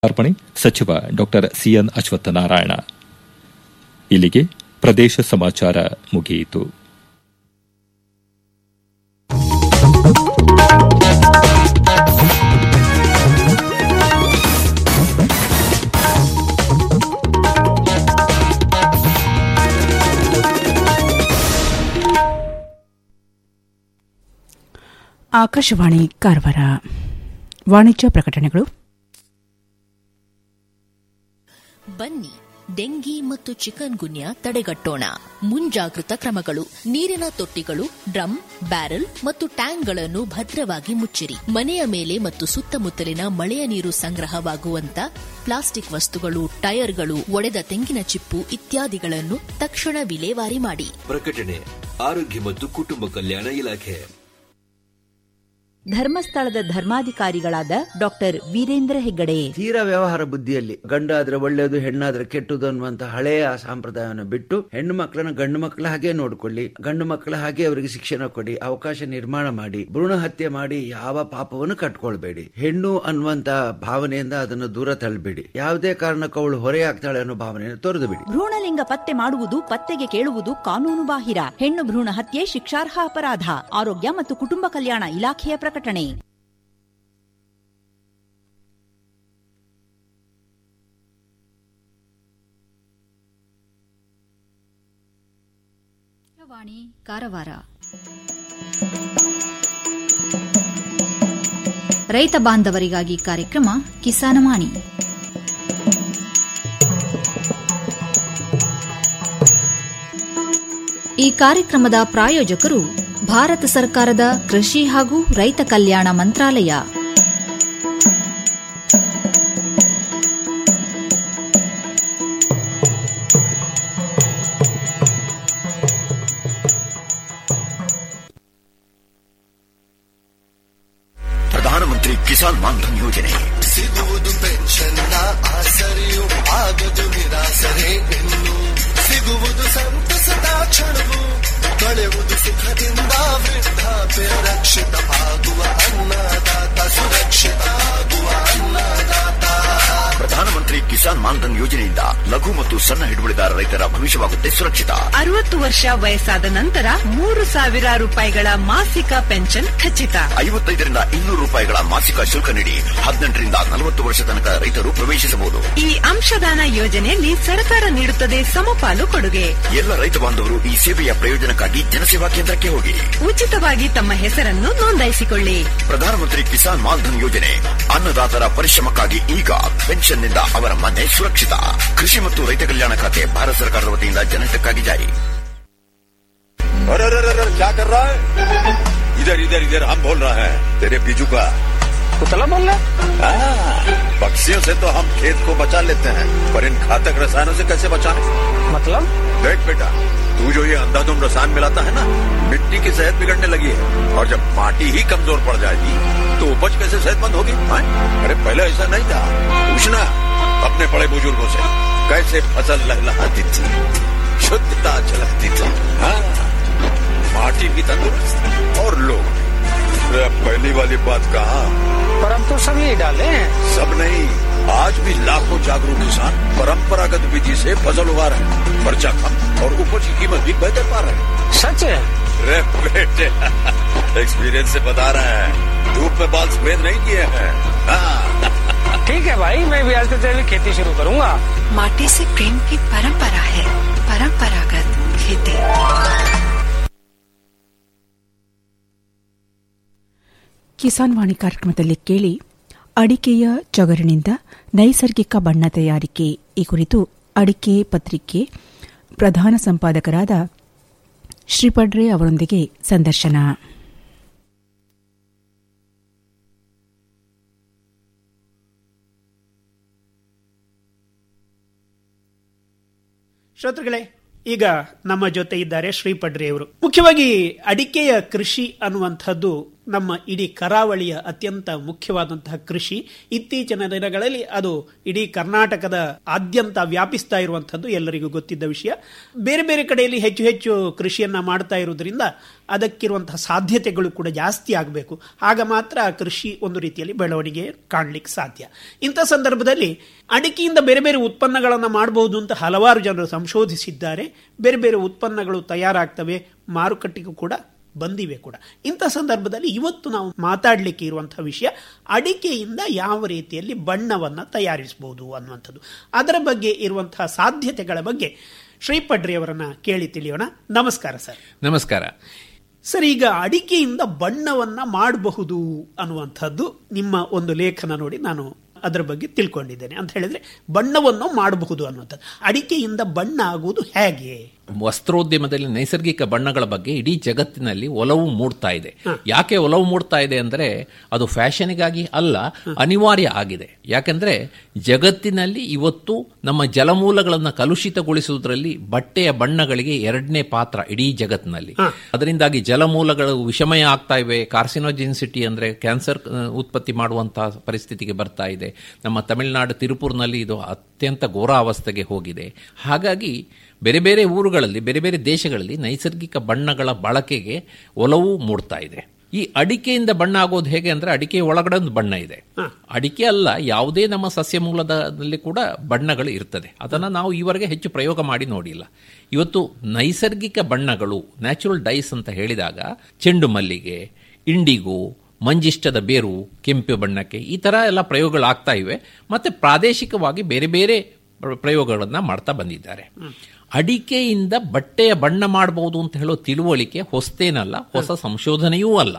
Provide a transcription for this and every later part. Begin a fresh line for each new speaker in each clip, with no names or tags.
ಅರ್ಪಣೆ ಸಚಿವ ಡಾ ಸಿಎನ್ ಅಶ್ವತ್ಥನಾರಾಯಣ ಇಲ್ಲಿಗೆ ಪ್ರದೇಶ ಸಮಾಚಾರ ಮುಗಿಯಿತು
ಆಕಾಶವಾಣಿ ಕಾರವಾರ ವಾಣಿಜ್ಯ ಪ್ರಕಟಣೆಗಳು
ಬನ್ನಿ ಡೆಂಗಿ ಮತ್ತು ಚಿಕನ್ ಗುನ್ಯಾ ತಡೆಗಟ್ಟೋಣ ಮುಂಜಾಗೃತ ಕ್ರಮಗಳು ನೀರಿನ ತೊಟ್ಟಿಗಳು ಡ್ರಮ್ ಬ್ಯಾರೆಲ್ ಮತ್ತು ಟ್ಯಾಂಕ್ಗಳನ್ನು ಭದ್ರವಾಗಿ ಮುಚ್ಚಿರಿ ಮನೆಯ ಮೇಲೆ ಮತ್ತು ಸುತ್ತಮುತ್ತಲಿನ ಮಳೆಯ ನೀರು ಸಂಗ್ರಹವಾಗುವಂತ ಪ್ಲಾಸ್ಟಿಕ್ ವಸ್ತುಗಳು ಟೈರ್ಗಳು ಒಡೆದ ತೆಂಗಿನ ಚಿಪ್ಪು ಇತ್ಯಾದಿಗಳನ್ನು ತಕ್ಷಣ ವಿಲೇವಾರಿ ಮಾಡಿ
ಪ್ರಕಟಣೆ ಆರೋಗ್ಯ ಮತ್ತು ಕುಟುಂಬ ಕಲ್ಯಾಣ ಇಲಾಖೆ
ಧರ್ಮಸ್ಥಳದ ಧರ್ಮಾಧಿಕಾರಿಗಳಾದ ಡಾಕ್ಟರ್ ವೀರೇಂದ್ರ ಹೆಗ್ಗಡೆ
ತೀರಾ ವ್ಯವಹಾರ ಬುದ್ಧಿಯಲ್ಲಿ ಗಂಡಾದ್ರೆ ಒಳ್ಳೆಯದು ಹೆಣ್ಣಾದ್ರೆ ಕೆಟ್ಟದು ಅನ್ನುವಂತ ಹಳೆಯ ಸಂಪ್ರದಾಯವನ್ನು ಬಿಟ್ಟು ಹೆಣ್ಣು ಮಕ್ಕಳನ್ನ ಗಂಡು ಮಕ್ಕಳ ಹಾಗೆ ನೋಡ್ಕೊಳ್ಳಿ ಗಂಡು ಮಕ್ಕಳ ಹಾಗೆ ಅವರಿಗೆ ಶಿಕ್ಷಣ ಕೊಡಿ ಅವಕಾಶ ನಿರ್ಮಾಣ ಮಾಡಿ ಭ್ರೂಣ ಹತ್ಯೆ ಮಾಡಿ ಯಾವ ಪಾಪವನ್ನು ಕಟ್ಕೊಳ್ಬೇಡಿ ಹೆಣ್ಣು ಅನ್ನುವಂತ ಭಾವನೆಯಿಂದ ಅದನ್ನು ದೂರ ತಳ್ಳಬೇಡಿ ಯಾವುದೇ ಕಾರಣಕ್ಕೂ ಅವಳು ಹೊರೆಯಾಗ್ತಾಳೆ ಅನ್ನೋ ಭಾವನೆಯನ್ನು ತೊರೆದು ಬಿಡಿ
ಭ್ರೂಣಲಿಂಗ ಪತ್ತೆ ಮಾಡುವುದು ಪತ್ತೆಗೆ ಕೇಳುವುದು ಕಾನೂನು ಬಾಹಿರ ಹೆಣ್ಣು ಭ್ರೂಣ ಹತ್ಯೆ ಶಿಕ್ಷಾರ್ಹ ಅಪರಾಧ ಆರೋಗ್ಯ ಮತ್ತು ಕುಟುಂಬ ಕಲ್ಯಾಣ ಇಲಾಖೆಯ ಪ್ರಕಟಣೆ
ವಾಣಿ ಕಾರವಾರ ರೈತ ಬಾಂಧವರಿಗಾಗಿ ಕಾರ್ಯಕ್ರಮ ಕಿಸಾನವಾಣಿ ಈ ಕಾರ್ಯಕ್ರಮದ ಪ್ರಾಯೋಜಕರು ಭಾರತ ಸರ್ಕಾರದ ಕೃಷಿ ಹಾಗೂ ರೈತ ಕಲ್ಯಾಣ ಮಂತ್ರಾಲಯ
ಪ್ರಧಾನಮಂತ್ರಿ ಕಿಸಾನ್ ಮಾನ್ಧನ್ ಯೋಜನೆ
ಸಿಗುವುದು ಪೆನ್ಷನ್ನ ಆಸರೆಯು ಆಗದು ನಿರಾಸರೆ ಇನ್ನು ಸಿಗುವುದು ಸಂತಸದ ಕ್ಷಣವು ಕಳೆಯುವುದು ಸುಖದಿಂದ ವೃದ್ಧಾಪ್ಯ ರಕ್ಷಿತ ಆಗುವ ಅನ್ನದಾತ ಸುರಕ್ಷಿತ ಆಗುವ ಅನ್ನದಾತ
ಪ್ರಧಾನಮಂತ್ರಿ ಕಿಸಾನ್ ಮಾನ್ಧನ್ ಯೋಜನೆಯಿಂದ ಲಘು ಮತ್ತು ಸಣ್ಣ ಹಿಡುವಳಿದಾರ ರೈತರ ಭವಿಷ್ಯವಾಗುತ್ತೆ ಸುರಕ್ಷಿತ
ಅರವತ್ತು ವರ್ಷ ವಯಸ್ಸಾದ ನಂತರ ಮೂರು ಸಾವಿರ ರೂಪಾಯಿಗಳ ಮಾಸಿಕ ಪೆನ್ಷನ್ ಖಚಿತ
ಐವತ್ತೈದರಿಂದ ಇನ್ನೂರು ರೂಪಾಯಿಗಳ ಮಾಸಿಕ ಶುಲ್ಕ ನೀಡಿ ಹದಿನೆಂಟರಿಂದ ನಲವತ್ತು ವರ್ಷ ತನಕ ರೈತರು ಪ್ರವೇಶಿಸಬಹುದು
ಈ ಅಂಶದಾನ ಯೋಜನೆಯಲ್ಲಿ ಸರ್ಕಾರ ನೀಡುತ್ತದೆ ಸಮಪಾಲು ಕೊಡುಗೆ
ಎಲ್ಲ ರೈತ ಬಾಂಧವರು ಈ ಸೇವೆಯ ಪ್ರಯೋಜನಕ್ಕಾಗಿ ಜನಸೇವಾ ಕೇಂದ್ರಕ್ಕೆ ಹೋಗಿ
ಉಚಿತವಾಗಿ ತಮ್ಮ ಹೆಸರನ್ನು ನೋಂದಾಯಿಸಿಕೊಳ್ಳಿ
ಪ್ರಧಾನಮಂತ್ರಿ ಕಿಸಾನ್ ಮಾನ್ಧನ್ ಯೋಜನೆ ಅನ್ನದಾತರ ಪರಿಶ್ರಮಕ್ಕಾಗಿ ಈಗ ಪೆನ್ಷನ್ನಿಂದ ಅವರ ಮನೆ ಸುರಕ್ಷಿತ ಕೃಷಿ ಮತ್ತು ರೈತ ಕಲ್ಯಾಣ ಖಾತೆ ಭಾರತ ಸರ್ಕಾರದ ವತಿಯಿಂದ ಜನಹಿತಕ್ಕಾಗಿ ಜಾರಿ
अरे अरे अरे क्या कर रहा है इधर इधर इधर हम बोल रहे हैं तेरे बीजू का कुतला बोल रहा पक्षियों से तो हम खेत को बचा लेते हैं पर इन घातक रसायनों से कैसे बचाएं मतलब देख बेटा तू जो ये अंधाधुंध रसायन मिलाता है ना मिट्टी की सेहत बिगड़ने लगी है और जब माटी ही कमजोर पड़ जाएगी तो उपज कैसे सेहतमंद होगी हाँ? अरे पहले ऐसा नहीं था पूछना अपने बड़े बुजुर्गों से कैसे फसल लहलहाती थी शुद्धता झलकती थी हाँ माटी भी तंदुरुस्त और लोग भी। अब पहली वाली बात कहा पर हम तो सब यही डाले हैं सब नहीं आज भी लाखों जागरूक किसान परंपरागत विधि से फसल उगा रहे हैं खर्चा कम और उपज की कीमत भी बेहतर पा रहे हैं सच है रे बेटे एक्सपीरियंस से बता रहे हैं धूप में बाल सफेद नहीं किए हैं हाँ
ठीक है भाई मैं भी आज से तेरी खेती शुरू करूंगा
माटी से प्रेम की परंपरा है परंपरागत खेती
ಕಿಸಾನ್ ವಾಣಿ ಕಾರ್ಯಕ್ರಮದಲ್ಲಿ ಕೇಳಿ ಅಡಿಕೆಯ ಚೊಗರಿನಿಂದ ನೈಸರ್ಗಿಕ ಬಣ್ಣ ತಯಾರಿಕೆ ಈ ಕುರಿತು ಅಡಿಕೆ ಪತ್ರಿಕೆ ಪ್ರಧಾನ ಸಂಪಾದಕರಾದ ಶ್ರೀಪಡ್ರೆ ಅವರೊಂದಿಗೆ ಸಂದರ್ಶನ
ಶ್ರೋತೃಗಳೇ ಈಗ ನಮ್ಮ ಜೊತೆ ಇದ್ದಾರೆ ಶ್ರೀಪಡ್ರಿ ಅವರು ಮುಖ್ಯವಾಗಿ ಅಡಿಕೆಯ ಕೃಷಿ ಅನ್ನುವಂಥದ್ದು ನಮ್ಮ ಇಡೀ ಕರಾವಳಿಯ ಅತ್ಯಂತ ಮುಖ್ಯವಾದಂತಹ ಕೃಷಿ ಇತ್ತೀಚಿನ ದಿನಗಳಲ್ಲಿ ಅದು ಇಡೀ ಕರ್ನಾಟಕದ ಆದ್ಯಂತ ವ್ಯಾಪಿಸ್ತಾ ಇರುವಂತಹದ್ದು ಎಲ್ಲರಿಗೂ ಗೊತ್ತಿದ್ದ ವಿಷಯ ಬೇರೆ ಬೇರೆ ಕಡೆಯಲ್ಲಿ ಹೆಚ್ಚು ಹೆಚ್ಚು ಕೃಷಿಯನ್ನ ಮಾಡ್ತಾ ಇರುವುದರಿಂದ ಅದಕ್ಕಿರುವಂತಹ ಸಾಧ್ಯತೆಗಳು ಕೂಡ ಜಾಸ್ತಿ ಆಗಬೇಕು ಆಗ ಮಾತ್ರ ಆ ಕೃಷಿ ಒಂದು ರೀತಿಯಲ್ಲಿ ಬೆಳವಣಿಗೆ ಕಾಣಲಿಕ್ಕೆ ಸಾಧ್ಯ ಇಂಥ ಸಂದರ್ಭದಲ್ಲಿ ಅಡಿಕೆಯಿಂದ ಬೇರೆ ಬೇರೆ ಉತ್ಪನ್ನಗಳನ್ನು ಮಾಡಬಹುದು ಅಂತ ಹಲವಾರು ಜನರು ಸಂಶೋಧಿಸಿದ್ದಾರೆ ಬೇರೆ ಬೇರೆ ಉತ್ಪನ್ನಗಳು ತಯಾರಾಗ್ತವೆ ಮಾರುಕಟ್ಟೆಗೂ ಕೂಡ ಬಂದಿವೆ ಕೂಡ ಇಂಥ ಸಂದರ್ಭದಲ್ಲಿ ಇವತ್ತು ನಾವು ಮಾತಾಡಲಿಕ್ಕೆ ಇರುವಂತಹ ವಿಷಯ ಅಡಿಕೆಯಿಂದ ಯಾವ ರೀತಿಯಲ್ಲಿ ಬಣ್ಣವನ್ನು ತಯಾರಿಸಬಹುದು ಅನ್ನುವಂಥದ್ದು ಅದರ ಬಗ್ಗೆ ಇರುವಂತಹ ಸಾಧ್ಯತೆಗಳ ಬಗ್ಗೆ ಶ್ರೀಪಡ್ರಿ ಅವರನ್ನ ಕೇಳಿ ತಿಳಿಯೋಣ ನಮಸ್ಕಾರ ಸರ್
ನಮಸ್ಕಾರ
ಸರ್ ಈಗ ಅಡಿಕೆಯಿಂದ ಬಣ್ಣವನ್ನ ಮಾಡಬಹುದು ಅನ್ನುವಂಥದ್ದು ನಿಮ್ಮ ಒಂದು ಲೇಖನ ನೋಡಿ ನಾನು ಅದರ ಬಗ್ಗೆ ತಿಳ್ಕೊಂಡಿದ್ದೇನೆ ಅಂತ ಹೇಳಿದ್ರೆ ಬಣ್ಣವನ್ನು ಮಾಡಬಹುದು ಅನ್ನುವಂಥದ್ದು ಅಡಿಕೆಯಿಂದ ಬಣ್ಣ ಆಗುವುದು ಹೇಗೆ
ವಸ್ತ್ರೋದ್ಯಮದಲ್ಲಿ ನೈಸರ್ಗಿಕ ಬಣ್ಣಗಳ ಬಗ್ಗೆ ಇಡೀ ಜಗತ್ತಿನಲ್ಲಿ ಒಲವು ಮೂಡ್ತಾ ಇದೆ ಯಾಕೆ ಒಲವು ಮೂಡ್ತಾ ಇದೆ ಅಂದ್ರೆ ಅದು ಫ್ಯಾಷನ್ಗಾಗಿ ಅಲ್ಲ ಅನಿವಾರ್ಯ ಆಗಿದೆ ಯಾಕಂದ್ರೆ ಜಗತ್ತಿನಲ್ಲಿ ಇವತ್ತು ನಮ್ಮ ಜಲಮೂಲಗಳನ್ನು ಕಲುಷಿತಗೊಳಿಸುವುದರಲ್ಲಿ ಬಟ್ಟೆಯ ಬಣ್ಣಗಳಿಗೆ ಎರಡನೇ ಪಾತ್ರ ಇಡೀ ಜಗತ್ತಿನಲ್ಲಿ ಅದರಿಂದಾಗಿ ಜಲಮೂಲಗಳು ವಿಷಮಯ ಆಗ್ತಾ ಇವೆ ಕಾರ್ಸಿನೋಜಿನ್ಸಿಟಿ ಅಂದ್ರೆ ಕ್ಯಾನ್ಸರ್ ಉತ್ಪತ್ತಿ ಮಾಡುವಂತಹ ಪರಿಸ್ಥಿತಿಗೆ ಬರ್ತಾ ಇದೆ ನಮ್ಮ ತಮಿಳುನಾಡು ತಿರುಪುರ್ನಲ್ಲಿ ಇದು ಅತ್ಯಂತ ಘೋರಾವಸ್ಥೆಗೆ ಹೋಗಿದೆ ಹಾಗಾಗಿ ಬೇರೆ ಬೇರೆ ಊರುಗಳಲ್ಲಿ ಬೇರೆ ಬೇರೆ ದೇಶಗಳಲ್ಲಿ ನೈಸರ್ಗಿಕ ಬಣ್ಣಗಳ ಬಳಕೆಗೆ ಒಲವು ಮೂಡ್ತಾ ಇದೆ ಈ ಅಡಿಕೆಯಿಂದ ಬಣ್ಣ ಆಗೋದು ಹೇಗೆ ಅಂದ್ರೆ ಅಡಿಕೆ ಒಳಗಡೆ ಒಂದು ಬಣ್ಣ ಇದೆ ಅಡಿಕೆ ಅಲ್ಲ ಯಾವುದೇ ನಮ್ಮ ಸಸ್ಯ ಮೂಲದಲ್ಲಿ ಕೂಡ ಬಣ್ಣಗಳು ಇರ್ತದೆ ಅದನ್ನ ನಾವು ಈವರೆಗೆ ಹೆಚ್ಚು ಪ್ರಯೋಗ ಮಾಡಿ ನೋಡಿಲ್ಲ ಇವತ್ತು ನೈಸರ್ಗಿಕ ಬಣ್ಣಗಳು ನ್ಯಾಚುರಲ್ ಡೈಸ್ ಅಂತ ಹೇಳಿದಾಗ ಚೆಂಡು ಮಲ್ಲಿಗೆ ಇಂಡಿಗೋ ಮಂಜಿಷ್ಟದ ಬೇರು ಕೆಂಪು ಬಣ್ಣಕ್ಕೆ ಈ ತರ ಎಲ್ಲ ಪ್ರಯೋಗಗಳು ಆಗ್ತಾ ಇವೆ ಮತ್ತೆ ಪ್ರಾದೇಶಿಕವಾಗಿ ಬೇರೆ ಬೇರೆ ಪ್ರಯೋಗಗಳನ್ನ ಮಾಡ್ತಾ ಬಂದಿದ್ದಾರೆ ಅಡಿಕೆಯಿಂದ ಬಟ್ಟೆಯ ಬಣ್ಣ ಮಾಡಬಹುದು ಅಂತ ಹೇಳೋ ತಿಳುವಳಿಕೆ ಹೊಸ್ತೇನಲ್ಲ ಹೊಸ ಸಂಶೋಧನೆಯೂ ಅಲ್ಲ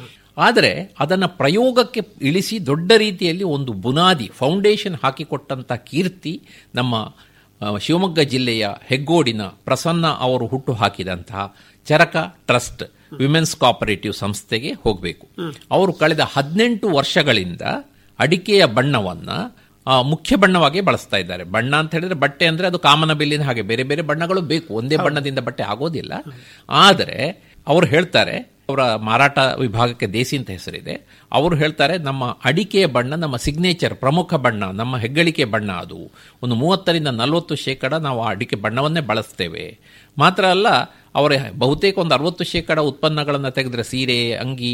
ಆದರೆ ಅದನ್ನ ಪ್ರಯೋಗಕ್ಕೆ ಇಳಿಸಿ ದೊಡ್ಡ ರೀತಿಯಲ್ಲಿ ಒಂದು ಬುನಾದಿ ಫೌಂಡೇಶನ್ ಹಾಕಿಕೊಟ್ಟಂತ ಕೀರ್ತಿ ನಮ್ಮ ಶಿವಮೊಗ್ಗ ಜಿಲ್ಲೆಯ ಹೆಗ್ಗೋಡಿನ ಪ್ರಸನ್ನ ಅವರು ಹುಟ್ಟು ಹಾಕಿದಂತಹ ಚರಕ ಟ್ರಸ್ಟ್ ವಿಮೆನ್ಸ್ ಕೋಆಪರೇಟಿವ್ ಸಂಸ್ಥೆಗೆ ಹೋಗಬೇಕು ಅವರು ಕಳೆದ ಹದಿನೆಂಟು ವರ್ಷಗಳಿಂದ ಅಡಿಕೆಯ ಬಣ್ಣವನ್ನ ಮುಖ್ಯ ಬಣ್ಣವಾಗಿ ಬಳಸ್ತಾ ಇದ್ದಾರೆ ಬಣ್ಣ ಅಂತ ಹೇಳಿದ್ರೆ ಬಟ್ಟೆ ಅಂದ್ರೆ ಅದು ಕಾಮನ ಬಿಲ್ಲಿನ ಹಾಗೆ ಬೇರೆ ಬೇರೆ ಬಣ್ಣಗಳು ಬೇಕು ಒಂದೇ ಬಣ್ಣದಿಂದ ಬಟ್ಟೆ ಆಗೋದಿಲ್ಲ ಆದರೆ ಅವರು ಹೇಳ್ತಾರೆ ಅವರ ಮಾರಾಟ ವಿಭಾಗಕ್ಕೆ ದೇಸಿ ಅಂತ ಹೆಸರಿದೆ ಅವರು ಹೇಳ್ತಾರೆ ನಮ್ಮ ಅಡಿಕೆಯ ಬಣ್ಣ ನಮ್ಮ ಸಿಗ್ನೇಚರ್ ಪ್ರಮುಖ ಬಣ್ಣ ನಮ್ಮ ಹೆಗ್ಗಳಿಕೆ ಬಣ್ಣ ಅದು ಒಂದು ಮೂವತ್ತರಿಂದ ನಲವತ್ತು ಶೇಕಡ ನಾವು ಆ ಅಡಿಕೆ ಬಣ್ಣವನ್ನೇ ಬಳಸ್ತೇವೆ ಮಾತ್ರ ಅಲ್ಲ ಅವರ ಬಹುತೇಕ ಒಂದು ಅರವತ್ತು ಶೇಕಡ ಉತ್ಪನ್ನಗಳನ್ನು ತೆಗೆದ್ರೆ ಸೀರೆ ಅಂಗಿ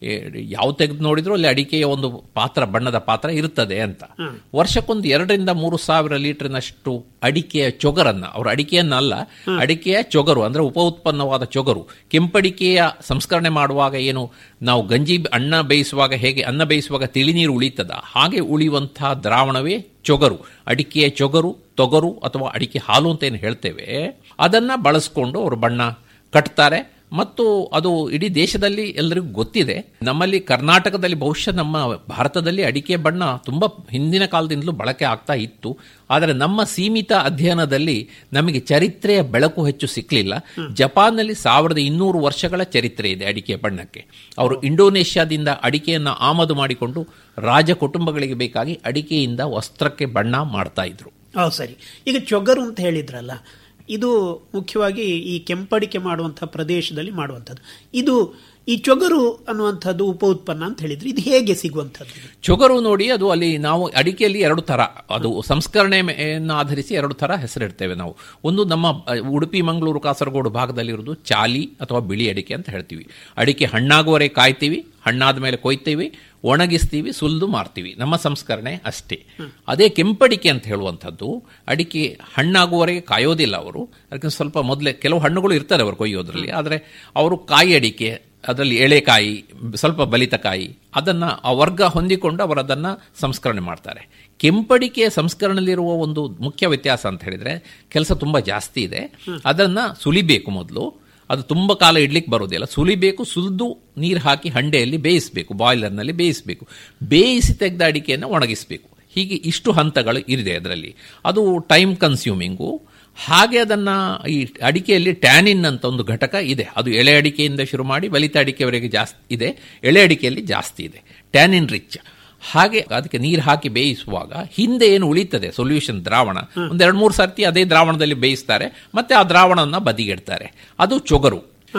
ಯಾವ ತೆಗೆದು ನೋಡಿದ್ರು ಅಲ್ಲಿ ಅಡಿಕೆಯ ಒಂದು ಪಾತ್ರ ಬಣ್ಣದ ಪಾತ್ರ ಇರ್ತದೆ ಅಂತ ವರ್ಷಕ್ಕೊಂದು ಎರಡರಿಂದ ಮೂರು ಸಾವಿರ ಲೀಟರ್ನಷ್ಟು ಅಡಿಕೆಯ ಚೊಗರನ್ನ ಅವರು ಅಡಿಕೆಯನ್ನಲ್ಲ ಅಡಿಕೆಯ ಚೊಗರು ಅಂದ್ರೆ ಉಪ ಉತ್ಪನ್ನವಾದ ಚೊಗರು ಕೆಂಪಡಿಕೆಯ ಸಂಸ್ಕರಣೆ ಮಾಡುವಾಗ ಏನು ನಾವು ಗಂಜಿ ಅನ್ನ ಬೇಯಿಸುವಾಗ ಹೇಗೆ ಅನ್ನ ಬೇಯಿಸುವಾಗ ತಿಳಿನೀರು ಉಳಿತದ ಹಾಗೆ ಉಳಿಯುವಂತಹ ದ್ರಾವಣವೇ ಚೊಗರು ಅಡಿಕೆಯ ಚೊಗರು ತೊಗರು ಅಥವಾ ಅಡಿಕೆ ಹಾಲು ಅಂತ ಏನು ಹೇಳ್ತೇವೆ ಅದನ್ನ ಬಳಸ್ಕೊಂಡು ಅವರು ಬಣ್ಣ ಕಟ್ತಾರೆ ಮತ್ತು ಅದು ಇಡೀ ದೇಶದಲ್ಲಿ ಎಲ್ಲರಿಗೂ ಗೊತ್ತಿದೆ ನಮ್ಮಲ್ಲಿ ಕರ್ನಾಟಕದಲ್ಲಿ ಬಹುಶಃ ನಮ್ಮ ಭಾರತದಲ್ಲಿ ಅಡಿಕೆ ಬಣ್ಣ ತುಂಬಾ ಹಿಂದಿನ ಕಾಲದಿಂದಲೂ ಬಳಕೆ ಆಗ್ತಾ ಇತ್ತು ಆದರೆ ನಮ್ಮ ಸೀಮಿತ ಅಧ್ಯಯನದಲ್ಲಿ ನಮಗೆ ಚರಿತ್ರೆಯ ಬೆಳಕು ಹೆಚ್ಚು ಸಿಕ್ಕಲಿಲ್ಲ ಜಪಾನ್ನಲ್ಲಿ ಸಾವಿರದ ಇನ್ನೂರು ವರ್ಷಗಳ ಚರಿತ್ರೆ ಇದೆ ಅಡಿಕೆ ಬಣ್ಣಕ್ಕೆ ಅವರು ಇಂಡೋನೇಷ್ಯಾದಿಂದ ಅಡಿಕೆಯನ್ನು ಆಮದು ಮಾಡಿಕೊಂಡು ರಾಜ ಕುಟುಂಬಗಳಿಗೆ ಬೇಕಾಗಿ ಅಡಿಕೆಯಿಂದ ವಸ್ತ್ರಕ್ಕೆ ಬಣ್ಣ ಮಾಡ್ತಾ ಇದ್ರು
ಹೌದು ಸರಿ ಈಗ ಚೊಗರು ಅಂತ ಹೇಳಿದ್ರಲ್ಲ ಇದು ಮುಖ್ಯವಾಗಿ ಈ ಕೆಂಪಡಿಕೆ ಮಾಡುವಂತಹ ಪ್ರದೇಶದಲ್ಲಿ ಮಾಡುವಂಥದ್ದು ಇದು ಈ ಚೊಗರು ಅನ್ನುವಂಥದ್ದು ಉಪ ಉತ್ಪನ್ನ ಅಂತ ಹೇಳಿದ್ರೆ ಇದು ಹೇಗೆ ಸಿಗುವಂಥದ್ದು
ಚೊಗರು ನೋಡಿ ಅದು ಅಲ್ಲಿ ನಾವು ಅಡಿಕೆಯಲ್ಲಿ ಎರಡು ತರ ಅದು ಸಂಸ್ಕರಣೆಯನ್ನು ಆಧರಿಸಿ ಎರಡು ತರ ಹೆಸರಿಡ್ತೇವೆ ನಾವು ಒಂದು ನಮ್ಮ ಉಡುಪಿ ಮಂಗಳೂರು ಕಾಸರಗೋಡು ಭಾಗದಲ್ಲಿ ಇರುವುದು ಚಾಲಿ ಅಥವಾ ಬಿಳಿ ಅಡಿಕೆ ಅಂತ ಹೇಳ್ತೀವಿ ಅಡಿಕೆ ಹಣ್ಣಾಗುವವರೆ ಕಾಯ್ತೀವಿ ಹಣ್ಣಾದ ಮೇಲೆ ಕೊಯ್ತೀವಿ ಒಣಗಿಸ್ತೀವಿ ಸುಲಿದು ಮಾರ್ತೀವಿ ನಮ್ಮ ಸಂಸ್ಕರಣೆ ಅಷ್ಟೇ ಅದೇ ಕೆಂಪಡಿಕೆ ಅಂತ ಹೇಳುವಂಥದ್ದು ಅಡಿಕೆ ಹಣ್ಣಾಗುವವರೆಗೆ ಕಾಯೋದಿಲ್ಲ ಅವರು ಅದಕ್ಕೆ ಸ್ವಲ್ಪ ಮೊದಲೇ ಕೆಲವು ಹಣ್ಣುಗಳು ಇರ್ತಾರೆ ಅವರು ಕೊಯ್ಯೋದ್ರಲ್ಲಿ ಆದರೆ ಅವರು ಕಾಯಿ ಅಡಿಕೆ ಅದರಲ್ಲಿ ಎಳೆಕಾಯಿ ಸ್ವಲ್ಪ ಬಲಿತ ಕಾಯಿ ಅದನ್ನ ಆ ವರ್ಗ ಹೊಂದಿಕೊಂಡು ಅವರು ಅದನ್ನ ಸಂಸ್ಕರಣೆ ಮಾಡ್ತಾರೆ ಕೆಂಪಡಿಕೆಯ ಸಂಸ್ಕರಣೆಯಲ್ಲಿರುವ ಒಂದು ಮುಖ್ಯ ವ್ಯತ್ಯಾಸ ಅಂತ ಹೇಳಿದ್ರೆ ಕೆಲಸ ತುಂಬಾ ಜಾಸ್ತಿ ಇದೆ ಅದನ್ನ ಸುಲಿಬೇಕು ಮೊದಲು ಅದು ತುಂಬ ಕಾಲ ಇಡ್ಲಿಕ್ಕೆ ಬರೋದಿಲ್ಲ ಸುಲಿಬೇಕು ಸುಲಿದು ನೀರು ಹಾಕಿ ಹಂಡೆಯಲ್ಲಿ ಬೇಯಿಸಬೇಕು ಬಾಯ್ಲರ್ನಲ್ಲಿ ಬೇಯಿಸಬೇಕು ಬೇಯಿಸಿ ತೆಗೆದ ಅಡಿಕೆಯನ್ನು ಒಣಗಿಸಬೇಕು ಹೀಗೆ ಇಷ್ಟು ಹಂತಗಳು ಇದೆ ಅದರಲ್ಲಿ ಅದು ಟೈಮ್ ಕನ್ಸ್ಯೂಮಿಂಗು ಹಾಗೆ ಅದನ್ನ ಈ ಅಡಿಕೆಯಲ್ಲಿ ಟ್ಯಾನಿನ್ ಅಂತ ಒಂದು ಘಟಕ ಇದೆ ಅದು ಎಳೆ ಅಡಿಕೆಯಿಂದ ಶುರು ಮಾಡಿ ಬಲಿತ ಅಡಿಕೆವರೆಗೆ ಜಾಸ್ತಿ ಇದೆ ಎಳೆ ಅಡಿಕೆಯಲ್ಲಿ ಜಾಸ್ತಿ ಇದೆ ಟ್ಯಾನಿನ್ ರಿಚ್ ಹಾಗೆ ಅದಕ್ಕೆ ನೀರು ಹಾಕಿ ಬೇಯಿಸುವಾಗ ಹಿಂದೆ ಏನು ಉಳಿತದೆ ಸೊಲ್ಯೂಷನ್ ದ್ರಾವಣ ಒಂದೆರಡು ಮೂರು ಸರ್ತಿ ಅದೇ ದ್ರಾವಣದಲ್ಲಿ ಬೇಯಿಸ್ತಾರೆ ಮತ್ತೆ ಆ ದ್ರಾವಣನ ಬದಿಗಿಡ್ತಾರೆ ಅದು ಚೊಗರು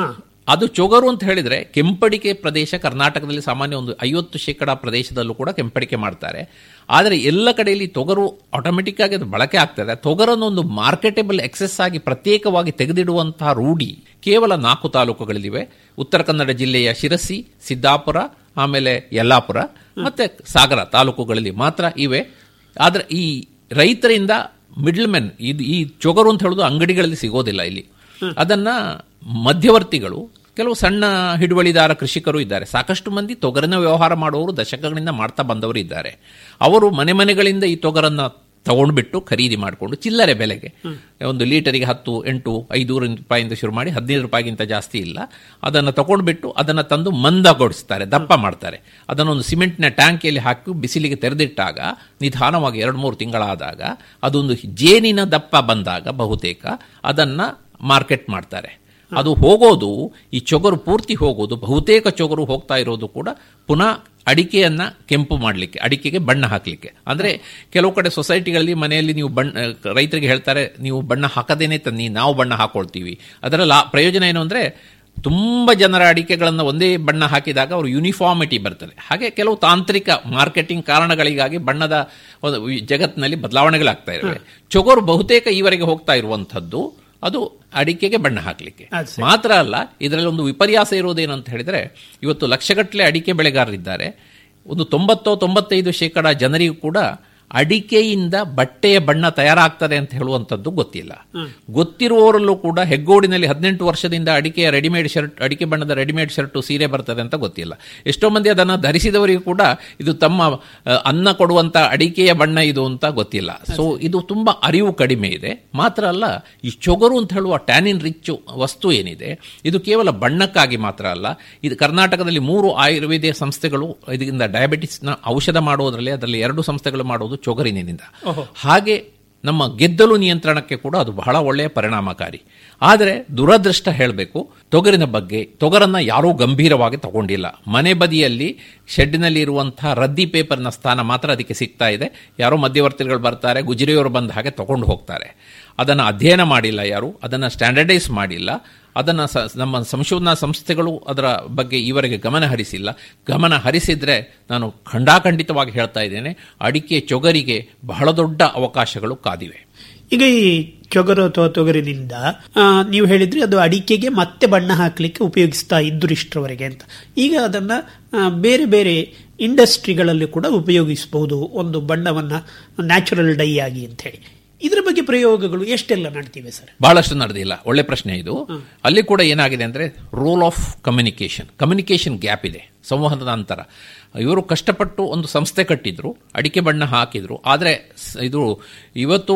ಅದು ಚೊಗರು ಅಂತ ಹೇಳಿದ್ರೆ ಕೆಂಪಡಿಕೆ ಪ್ರದೇಶ ಕರ್ನಾಟಕದಲ್ಲಿ ಸಾಮಾನ್ಯ ಒಂದು ಐವತ್ತು ಶೇಕಡ ಪ್ರದೇಶದಲ್ಲೂ ಕೂಡ ಕೆಂಪಡಿಕೆ ಮಾಡ್ತಾರೆ ಆದರೆ ಎಲ್ಲ ಕಡೆಯಲ್ಲಿ ತೊಗರು ಆಟೋಮೆಟಿಕ್ ಆಗಿ ಅದು ಬಳಕೆ ಆಗ್ತದೆ ತೊಗರನ್ನು ಒಂದು ಮಾರ್ಕೆಟೇಬಲ್ ಎಕ್ಸೆಸ್ ಆಗಿ ಪ್ರತ್ಯೇಕವಾಗಿ ತೆಗೆದಿಡುವಂತಹ ರೂಢಿ ಕೇವಲ ನಾಲ್ಕು ತಾಲೂಕುಗಳಲ್ಲಿವೆ ಉತ್ತರ ಕನ್ನಡ ಜಿಲ್ಲೆಯ ಶಿರಸಿ ಸಿದ್ದಾಪುರ ಆಮೇಲೆ ಯಲ್ಲಾಪುರ ಮತ್ತೆ ಸಾಗರ ತಾಲೂಕುಗಳಲ್ಲಿ ಮಾತ್ರ ಇವೆ ಆದರೆ ಈ ರೈತರಿಂದ ಮಿಡ್ಲ್ ಮೆನ್ ಇದು ಈ ಚೊಗರು ಅಂತ ಹೇಳೋದು ಅಂಗಡಿಗಳಲ್ಲಿ ಸಿಗೋದಿಲ್ಲ ಇಲ್ಲಿ ಅದನ್ನ ಮಧ್ಯವರ್ತಿಗಳು ಕೆಲವು ಸಣ್ಣ ಹಿಡುವಳಿದಾರ ಕೃಷಿಕರು ಇದ್ದಾರೆ ಸಾಕಷ್ಟು ಮಂದಿ ತೊಗರಿನ ವ್ಯವಹಾರ ಮಾಡುವವರು ದಶಕಗಳಿಂದ ಮಾಡ್ತಾ ಬಂದವರು ಇದ್ದಾರೆ ಅವರು ಮನೆ ಮನೆಗಳಿಂದ ಈ ತೊಗರನ್ನ ತಗೊಂಡ್ಬಿಟ್ಟು ಖರೀದಿ ಮಾಡಿಕೊಂಡು ಚಿಲ್ಲರೆ ಬೆಲೆಗೆ ಒಂದು ಲೀಟರಿಗೆ ಹತ್ತು ಎಂಟು ಐದು ರೂಪಾಯಿಂದ ಶುರು ಮಾಡಿ ಹದಿನೈದು ರೂಪಾಯಿಗಿಂತ ಜಾಸ್ತಿ ಇಲ್ಲ ಅದನ್ನು ತಗೊಂಡ್ಬಿಟ್ಟು ಅದನ್ನು ತಂದು ಮಂದಗೊಳಿಸ್ತಾರೆ ದಪ್ಪ ಮಾಡ್ತಾರೆ ಅದನ್ನೊಂದು ಸಿಮೆಂಟ್ನ ಟ್ಯಾಂಕಿಯಲ್ಲಿ ಹಾಕಿ ಬಿಸಿಲಿಗೆ ತೆರೆದಿಟ್ಟಾಗ ನಿಧಾನವಾಗಿ ಎರಡು ಮೂರು ತಿಂಗಳಾದಾಗ ಅದೊಂದು ಜೇನಿನ ದಪ್ಪ ಬಂದಾಗ ಬಹುತೇಕ ಅದನ್ನು ಮಾರ್ಕೆಟ್ ಮಾಡ್ತಾರೆ ಅದು ಹೋಗೋದು ಈ ಚೊಗರು ಪೂರ್ತಿ ಹೋಗೋದು ಬಹುತೇಕ ಚೊಗರು ಹೋಗ್ತಾ ಇರೋದು ಕೂಡ ಪುನಃ ಅಡಿಕೆಯನ್ನ ಕೆಂಪು ಮಾಡಲಿಕ್ಕೆ ಅಡಿಕೆಗೆ ಬಣ್ಣ ಹಾಕಲಿಕ್ಕೆ ಅಂದ್ರೆ ಕೆಲವು ಕಡೆ ಸೊಸೈಟಿಗಳಲ್ಲಿ ಮನೆಯಲ್ಲಿ ನೀವು ಬಣ್ಣ ರೈತರಿಗೆ ಹೇಳ್ತಾರೆ ನೀವು ಬಣ್ಣ ಹಾಕದೇನೆ ತನ್ನಿ ನಾವು ಬಣ್ಣ ಹಾಕೊಳ್ತೀವಿ ಅದರ ಲಾ ಪ್ರಯೋಜನ ಏನು ಅಂದ್ರೆ ತುಂಬ ಜನರ ಅಡಿಕೆಗಳನ್ನು ಒಂದೇ ಬಣ್ಣ ಹಾಕಿದಾಗ ಅವರು ಯೂನಿಫಾರ್ಮಿಟಿ ಬರ್ತದೆ ಹಾಗೆ ಕೆಲವು ತಾಂತ್ರಿಕ ಮಾರ್ಕೆಟಿಂಗ್ ಕಾರಣಗಳಿಗಾಗಿ ಬಣ್ಣದ ಒಂದು ಜಗತ್ತಿನಲ್ಲಿ ಬದಲಾವಣೆಗಳಾಗ್ತಾ ಇವೆ ಚೊಗರು ಬಹುತೇಕ ಈವರೆಗೆ ಹೋಗ್ತಾ ಇರುವಂಥದ್ದು ಅದು ಅಡಿಕೆಗೆ ಬಣ್ಣ ಹಾಕಲಿಕ್ಕೆ ಮಾತ್ರ ಅಲ್ಲ ಇದರಲ್ಲಿ ಒಂದು ವಿಪರ್ಯಾಸ ಇರೋದೇನು ಅಂತ ಹೇಳಿದ್ರೆ ಇವತ್ತು ಲಕ್ಷಗಟ್ಟಲೆ ಅಡಿಕೆ ಬೆಳೆಗಾರರಿದ್ದಾರೆ ಒಂದು ತೊಂಬತ್ತೋ ತೊಂಬತ್ತೈದು ಶೇಕಡ ಜನರಿಗೂ ಕೂಡ ಅಡಿಕೆಯಿಂದ ಬಟ್ಟೆಯ ಬಣ್ಣ ತಯಾರಾಗ್ತದೆ ಅಂತ ಹೇಳುವಂಥದ್ದು ಗೊತ್ತಿಲ್ಲ ಗೊತ್ತಿರುವವರಲ್ಲೂ ಕೂಡ ಹೆಗ್ಗೋಡಿನಲ್ಲಿ ಹದಿನೆಂಟು ವರ್ಷದಿಂದ ಅಡಿಕೆಯ ರೆಡಿಮೇಡ್ ಶರ್ಟ್ ಅಡಿಕೆ ಬಣ್ಣದ ರೆಡಿಮೇಡ್ ಶರ್ಟ್ ಸೀರೆ ಬರ್ತದೆ ಅಂತ ಗೊತ್ತಿಲ್ಲ ಎಷ್ಟೋ ಮಂದಿ ಅದನ್ನು ಧರಿಸಿದವರಿಗೂ ಕೂಡ ಇದು ತಮ್ಮ ಅನ್ನ ಕೊಡುವಂತ ಅಡಿಕೆಯ ಬಣ್ಣ ಇದು ಅಂತ ಗೊತ್ತಿಲ್ಲ ಸೊ ಇದು ತುಂಬಾ ಅರಿವು ಕಡಿಮೆ ಇದೆ ಮಾತ್ರ ಅಲ್ಲ ಈ ಚೊಗರು ಅಂತ ಹೇಳುವ ಟ್ಯಾನಿನ್ ರಿಚ್ ವಸ್ತು ಏನಿದೆ ಇದು ಕೇವಲ ಬಣ್ಣಕ್ಕಾಗಿ ಮಾತ್ರ ಅಲ್ಲ ಇದು ಕರ್ನಾಟಕದಲ್ಲಿ ಮೂರು ಆಯುರ್ವೇದ ಸಂಸ್ಥೆಗಳು ಇದರಿಂದ ಡಯಾಬಿಟಿಸ್ನ ಔಷಧ ಮಾಡುವುದರಲ್ಲಿ ಅದರಲ್ಲಿ ಎರಡು ಸಂಸ್ಥೆಗಳು ಮಾಡೋದು ಚೊಗರಿನಿಂದ ಹಾಗೆ ನಮ್ಮ ಗೆದ್ದಲು ನಿಯಂತ್ರಣಕ್ಕೆ ಕೂಡ ಅದು ಬಹಳ ಒಳ್ಳೆಯ ಪರಿಣಾಮಕಾರಿ ಆದರೆ ದುರದೃಷ್ಟ ಹೇಳಬೇಕು ತೊಗರಿನ ಬಗ್ಗೆ ತೊಗರನ್ನ ಯಾರೂ ಗಂಭೀರವಾಗಿ ತಗೊಂಡಿಲ್ಲ ಮನೆ ಬದಿಯಲ್ಲಿ ಶೆಡ್ನಲ್ಲಿ ಇರುವಂತಹ ರದ್ದಿ ಪೇಪರ್ನ ಸ್ಥಾನ ಮಾತ್ರ ಅದಕ್ಕೆ ಸಿಗ್ತಾ ಇದೆ ಯಾರೋ ಮಧ್ಯವರ್ತಿಗಳು ಬರ್ತಾರೆ ಗುಜರಿಯವರು ಬಂದ ಹಾಗೆ ತಗೊಂಡು ಹೋಗ್ತಾರೆ ಅದನ್ನು ಅಧ್ಯಯನ ಮಾಡಿಲ್ಲ ಯಾರು ಅದನ್ನು ಸ್ಟ್ಯಾಂಡರ್ಡೈಸ್ ಮಾಡಿಲ್ಲ ಅದನ್ನು ನಮ್ಮ ಸಂಶೋಧನಾ ಸಂಸ್ಥೆಗಳು ಅದರ ಬಗ್ಗೆ ಈವರೆಗೆ ಗಮನ ಹರಿಸಿಲ್ಲ ಗಮನ ಹರಿಸಿದ್ರೆ ನಾನು ಖಂಡಾಖಂಡಿತವಾಗಿ ಹೇಳ್ತಾ ಇದ್ದೇನೆ ಅಡಿಕೆ ಚೊಗರಿಗೆ ಬಹಳ ದೊಡ್ಡ ಅವಕಾಶಗಳು ಕಾದಿವೆ
ಈಗ ಈ ಚೊಗರು ಅಥವಾ ತೊಗರಿನಿಂದ ನೀವು ಹೇಳಿದ್ರಿ ಅದು ಅಡಿಕೆಗೆ ಮತ್ತೆ ಬಣ್ಣ ಹಾಕಲಿಕ್ಕೆ ಉಪಯೋಗಿಸ್ತಾ ಇದ್ರು ಇಷ್ಟರವರೆಗೆ ಅಂತ ಈಗ ಅದನ್ನ ಬೇರೆ ಬೇರೆ ಇಂಡಸ್ಟ್ರಿಗಳಲ್ಲಿ ಕೂಡ ಉಪಯೋಗಿಸಬಹುದು ಒಂದು ಬಣ್ಣವನ್ನ ನ್ಯಾಚುರಲ್ ಡೈ ಆಗಿ ಅಂತ ಹೇಳಿ ಇದರ ಬಗ್ಗೆ ಪ್ರಯೋಗಗಳು ಎಷ್ಟೆಲ್ಲ ನಡ್ತಿವೆ ಸರ್
ಬಹಳಷ್ಟು ನಡೆದಿಲ್ಲ ಒಳ್ಳೆ ಪ್ರಶ್ನೆ ಇದು ಅಲ್ಲಿ ಕೂಡ ಏನಾಗಿದೆ ಅಂದ್ರೆ role of communication communication gap ಇದೆ ಸಂವಹನದ ಅಂತರ ಇವರು ಕಷ್ಟಪಟ್ಟು ಒಂದು ಸಂಸ್ಥೆ ಕಟ್ಟಿದ್ರು ಅಡಿಕೆ ಬಣ್ಣ ಹಾಕಿದ್ರು ಆದರೆ ಇದು ಇವತ್ತು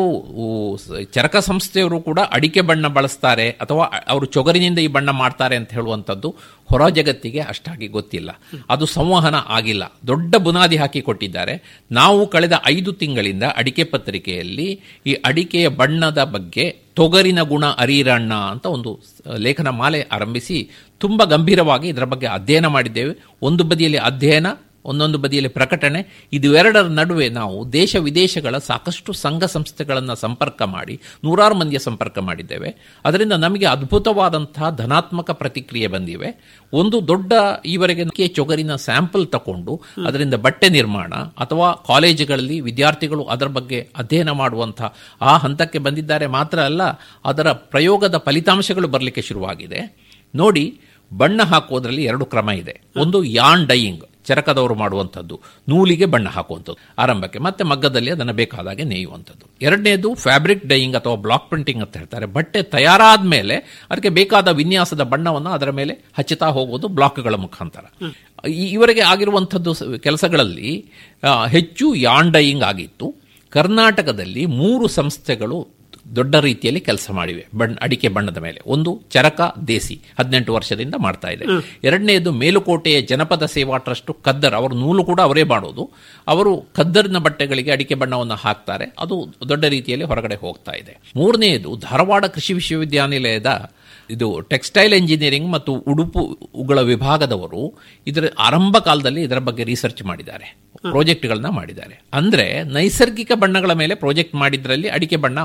ಚರಕ ಸಂಸ್ಥೆಯವರು ಕೂಡ ಅಡಿಕೆ ಬಣ್ಣ ಬಳಸ್ತಾರೆ ಅಥವಾ ಅವರು ಚೊಗರಿನಿಂದ ಈ ಬಣ್ಣ ಮಾಡ್ತಾರೆ ಅಂತ ಹೇಳುವಂಥದ್ದು ಹೊರ ಜಗತ್ತಿಗೆ ಅಷ್ಟಾಗಿ ಗೊತ್ತಿಲ್ಲ ಅದು ಸಂವಹನ ಆಗಿಲ್ಲ ದೊಡ್ಡ ಬುನಾದಿ ಹಾಕಿ ಕೊಟ್ಟಿದ್ದಾರೆ ನಾವು ಕಳೆದ ಐದು ತಿಂಗಳಿಂದ ಅಡಿಕೆ ಪತ್ರಿಕೆಯಲ್ಲಿ ಈ ಅಡಿಕೆಯ ಬಣ್ಣದ ಬಗ್ಗೆ ತೊಗರಿನ ಗುಣ ಅರೀರಣ್ಣ ಅಂತ ಒಂದು ಲೇಖನ ಮಾಲೆ ಆರಂಭಿಸಿ ತುಂಬ ಗಂಭೀರವಾಗಿ ಇದರ ಬಗ್ಗೆ ಅಧ್ಯಯನ ಮಾಡಿದ್ದೇವೆ ಒಂದು ಬದಿಯಲ್ಲಿ ಅಧ್ಯಯನ ಒಂದೊಂದು ಬದಿಯಲ್ಲಿ ಪ್ರಕಟಣೆ ಇದುವೆರಡರ ನಡುವೆ ನಾವು ದೇಶ ವಿದೇಶಗಳ ಸಾಕಷ್ಟು ಸಂಘ ಸಂಸ್ಥೆಗಳನ್ನು ಸಂಪರ್ಕ ಮಾಡಿ ನೂರಾರು ಮಂದಿಯ ಸಂಪರ್ಕ ಮಾಡಿದ್ದೇವೆ ಅದರಿಂದ ನಮಗೆ ಅದ್ಭುತವಾದಂತಹ ಧನಾತ್ಮಕ ಪ್ರತಿಕ್ರಿಯೆ ಬಂದಿವೆ ಒಂದು ದೊಡ್ಡ ಈವರೆಗೆ ಚೊಗರಿನ ಸ್ಯಾಂಪಲ್ ತಕೊಂಡು ಅದರಿಂದ ಬಟ್ಟೆ ನಿರ್ಮಾಣ ಅಥವಾ ಕಾಲೇಜುಗಳಲ್ಲಿ ವಿದ್ಯಾರ್ಥಿಗಳು ಅದರ ಬಗ್ಗೆ ಅಧ್ಯಯನ ಮಾಡುವಂತಹ ಆ ಹಂತಕ್ಕೆ ಬಂದಿದ್ದಾರೆ ಮಾತ್ರ ಅಲ್ಲ ಅದರ ಪ್ರಯೋಗದ ಫಲಿತಾಂಶಗಳು ಬರಲಿಕ್ಕೆ ಶುರುವಾಗಿದೆ ನೋಡಿ ಬಣ್ಣ ಹಾಕುವುದರಲ್ಲಿ ಎರಡು ಕ್ರಮ ಇದೆ ಒಂದು ಯಾನ್ ಡೈಯಿಂಗ್ ಚರಕದವರು ಮಾಡುವಂಥದ್ದು ನೂಲಿಗೆ ಬಣ್ಣ ಹಾಕುವಂಥದ್ದು ಆರಂಭಕ್ಕೆ ಮತ್ತೆ ಮಗ್ಗದಲ್ಲಿ ಅದನ್ನು ಬೇಕಾದಾಗೆ ನೇಯುವಂಥದ್ದು ಎರಡನೇದು ಫ್ಯಾಬ್ರಿಕ್ ಡೈಯಿಂಗ್ ಅಥವಾ ಬ್ಲಾಕ್ ಪ್ರಿಂಟಿಂಗ್ ಅಂತ ಹೇಳ್ತಾರೆ ಬಟ್ಟೆ ತಯಾರಾದ ಮೇಲೆ ಅದಕ್ಕೆ ಬೇಕಾದ ವಿನ್ಯಾಸದ ಬಣ್ಣವನ್ನು ಅದರ ಮೇಲೆ ಹಚ್ಚುತ್ತಾ ಹೋಗೋದು ಬ್ಲಾಕ್ಗಳ ಮುಖಾಂತರ ಇವರಿಗೆ ಆಗಿರುವಂಥದ್ದು ಕೆಲಸಗಳಲ್ಲಿ ಹೆಚ್ಚು ಯಾನ್ ಡೈಯಿಂಗ್ ಆಗಿತ್ತು ಕರ್ನಾಟಕದಲ್ಲಿ ಮೂರು ಸಂಸ್ಥೆಗಳು ದೊಡ್ಡ ರೀತಿಯಲ್ಲಿ ಕೆಲಸ ಮಾಡಿವೆ ಬಣ್ಣ ಅಡಿಕೆ ಬಣ್ಣದ ಮೇಲೆ ಒಂದು ಚರಕ ದೇಸಿ ಹದಿನೆಂಟು ವರ್ಷದಿಂದ ಮಾಡ್ತಾ ಇದೆ ಎರಡನೇದು ಮೇಲುಕೋಟೆಯ ಜನಪದ ಸೇವಾ ಟ್ರಸ್ಟ್ ಕದ್ದರ್ ಅವರು ನೂಲು ಕೂಡ ಅವರೇ ಮಾಡೋದು ಅವರು ಕದ್ದರಿನ ಬಟ್ಟೆಗಳಿಗೆ ಅಡಿಕೆ ಬಣ್ಣವನ್ನು ಹಾಕ್ತಾರೆ ಅದು ದೊಡ್ಡ ರೀತಿಯಲ್ಲಿ ಹೊರಗಡೆ ಹೋಗ್ತಾ ಇದೆ ಮೂರನೆಯದು ಧಾರವಾಡ ಕೃಷಿ ವಿಶ್ವವಿದ್ಯಾನಿಲಯದ ಇದು ಟೆಕ್ಸ್ಟೈಲ್ ಎಂಜಿನಿಯರಿಂಗ್ ಮತ್ತು ಉಡುಪುಗಳ ವಿಭಾಗದವರು ಇದರ ಆರಂಭ ಕಾಲದಲ್ಲಿ ಇದರ ಬಗ್ಗೆ ರಿಸರ್ಚ್ ಮಾಡಿದ್ದಾರೆ ಪ್ರಾಜೆಕ್ಟ್ಗಳನ್ನ ಮಾಡಿದ್ದಾರೆ ಅಂದ್ರೆ ನೈಸರ್ಗಿಕ ಬಣ್ಣಗಳ ಮೇಲೆ ಪ್ರಾಜೆಕ್ಟ್ ಮಾಡಿದ್ರಲ್ಲಿ ಅಡಿಕೆ ಬಣ್ಣ ಒಂದಾಗಿತ್ತು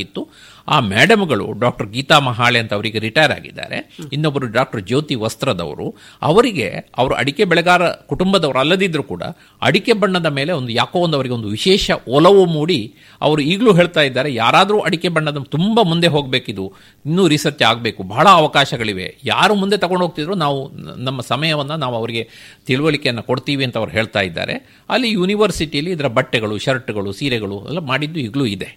ಆಗಿತ್ತು ಆ ಮೇಡಮ್ಗಳು ಡಾಕ್ಟರ್ ಗೀತಾ ಮಹಾಳೆ ಅಂತ ಅವರಿಗೆ ರಿಟೈರ್ ಆಗಿದ್ದಾರೆ ಇನ್ನೊಬ್ಬರು ಡಾಕ್ಟರ್ ಜ್ಯೋತಿ ವಸ್ತ್ರದವರು ಅವರಿಗೆ ಅವರು ಅಡಿಕೆ ಬೆಳೆಗಾರ ಕುಟುಂಬದವರು ಅಲ್ಲದಿದ್ದರೂ ಕೂಡ ಅಡಿಕೆ ಬಣ್ಣದ ಮೇಲೆ ಒಂದು ಯಾಕೋ ಒಂದು ಅವರಿಗೆ ಒಂದು ವಿಶೇಷ ಒಲವು ಮೂಡಿ ಅವರು ಈಗಲೂ ಹೇಳ್ತಾ ಇದ್ದಾರೆ ಯಾರಾದರೂ ಅಡಿಕೆ ಬಣ್ಣದ ತುಂಬ ಮುಂದೆ ಹೋಗಬೇಕಿದು ಇನ್ನೂ ರಿಸರ್ಚ್ ಆಗಬೇಕು ಬಹಳ ಅವಕಾಶಗಳಿವೆ ಯಾರು ಮುಂದೆ ತಗೊಂಡು ಹೋಗ್ತಿದ್ರು ನಾವು ನಮ್ಮ ಸಮಯವನ್ನು ನಾವು ಅವರಿಗೆ ತಿಳುವಳಿಕೆಯನ್ನು ಕೊಡ್ತೀವಿ ಅಂತ ಅವ್ರು ಹೇಳ್ತಾ ಇದ್ದಾರೆ ಅಲ್ಲಿ ಯೂನಿವರ್ಸಿಟಿಯಲ್ಲಿ ಇದರ ಬಟ್ಟೆಗಳು ಶರ್ಟ್ಗಳು ಸೀರೆಗಳು ಎಲ್ಲ ಮಾಡಿದ್ದು ಈಗಲೂ ಇದೆ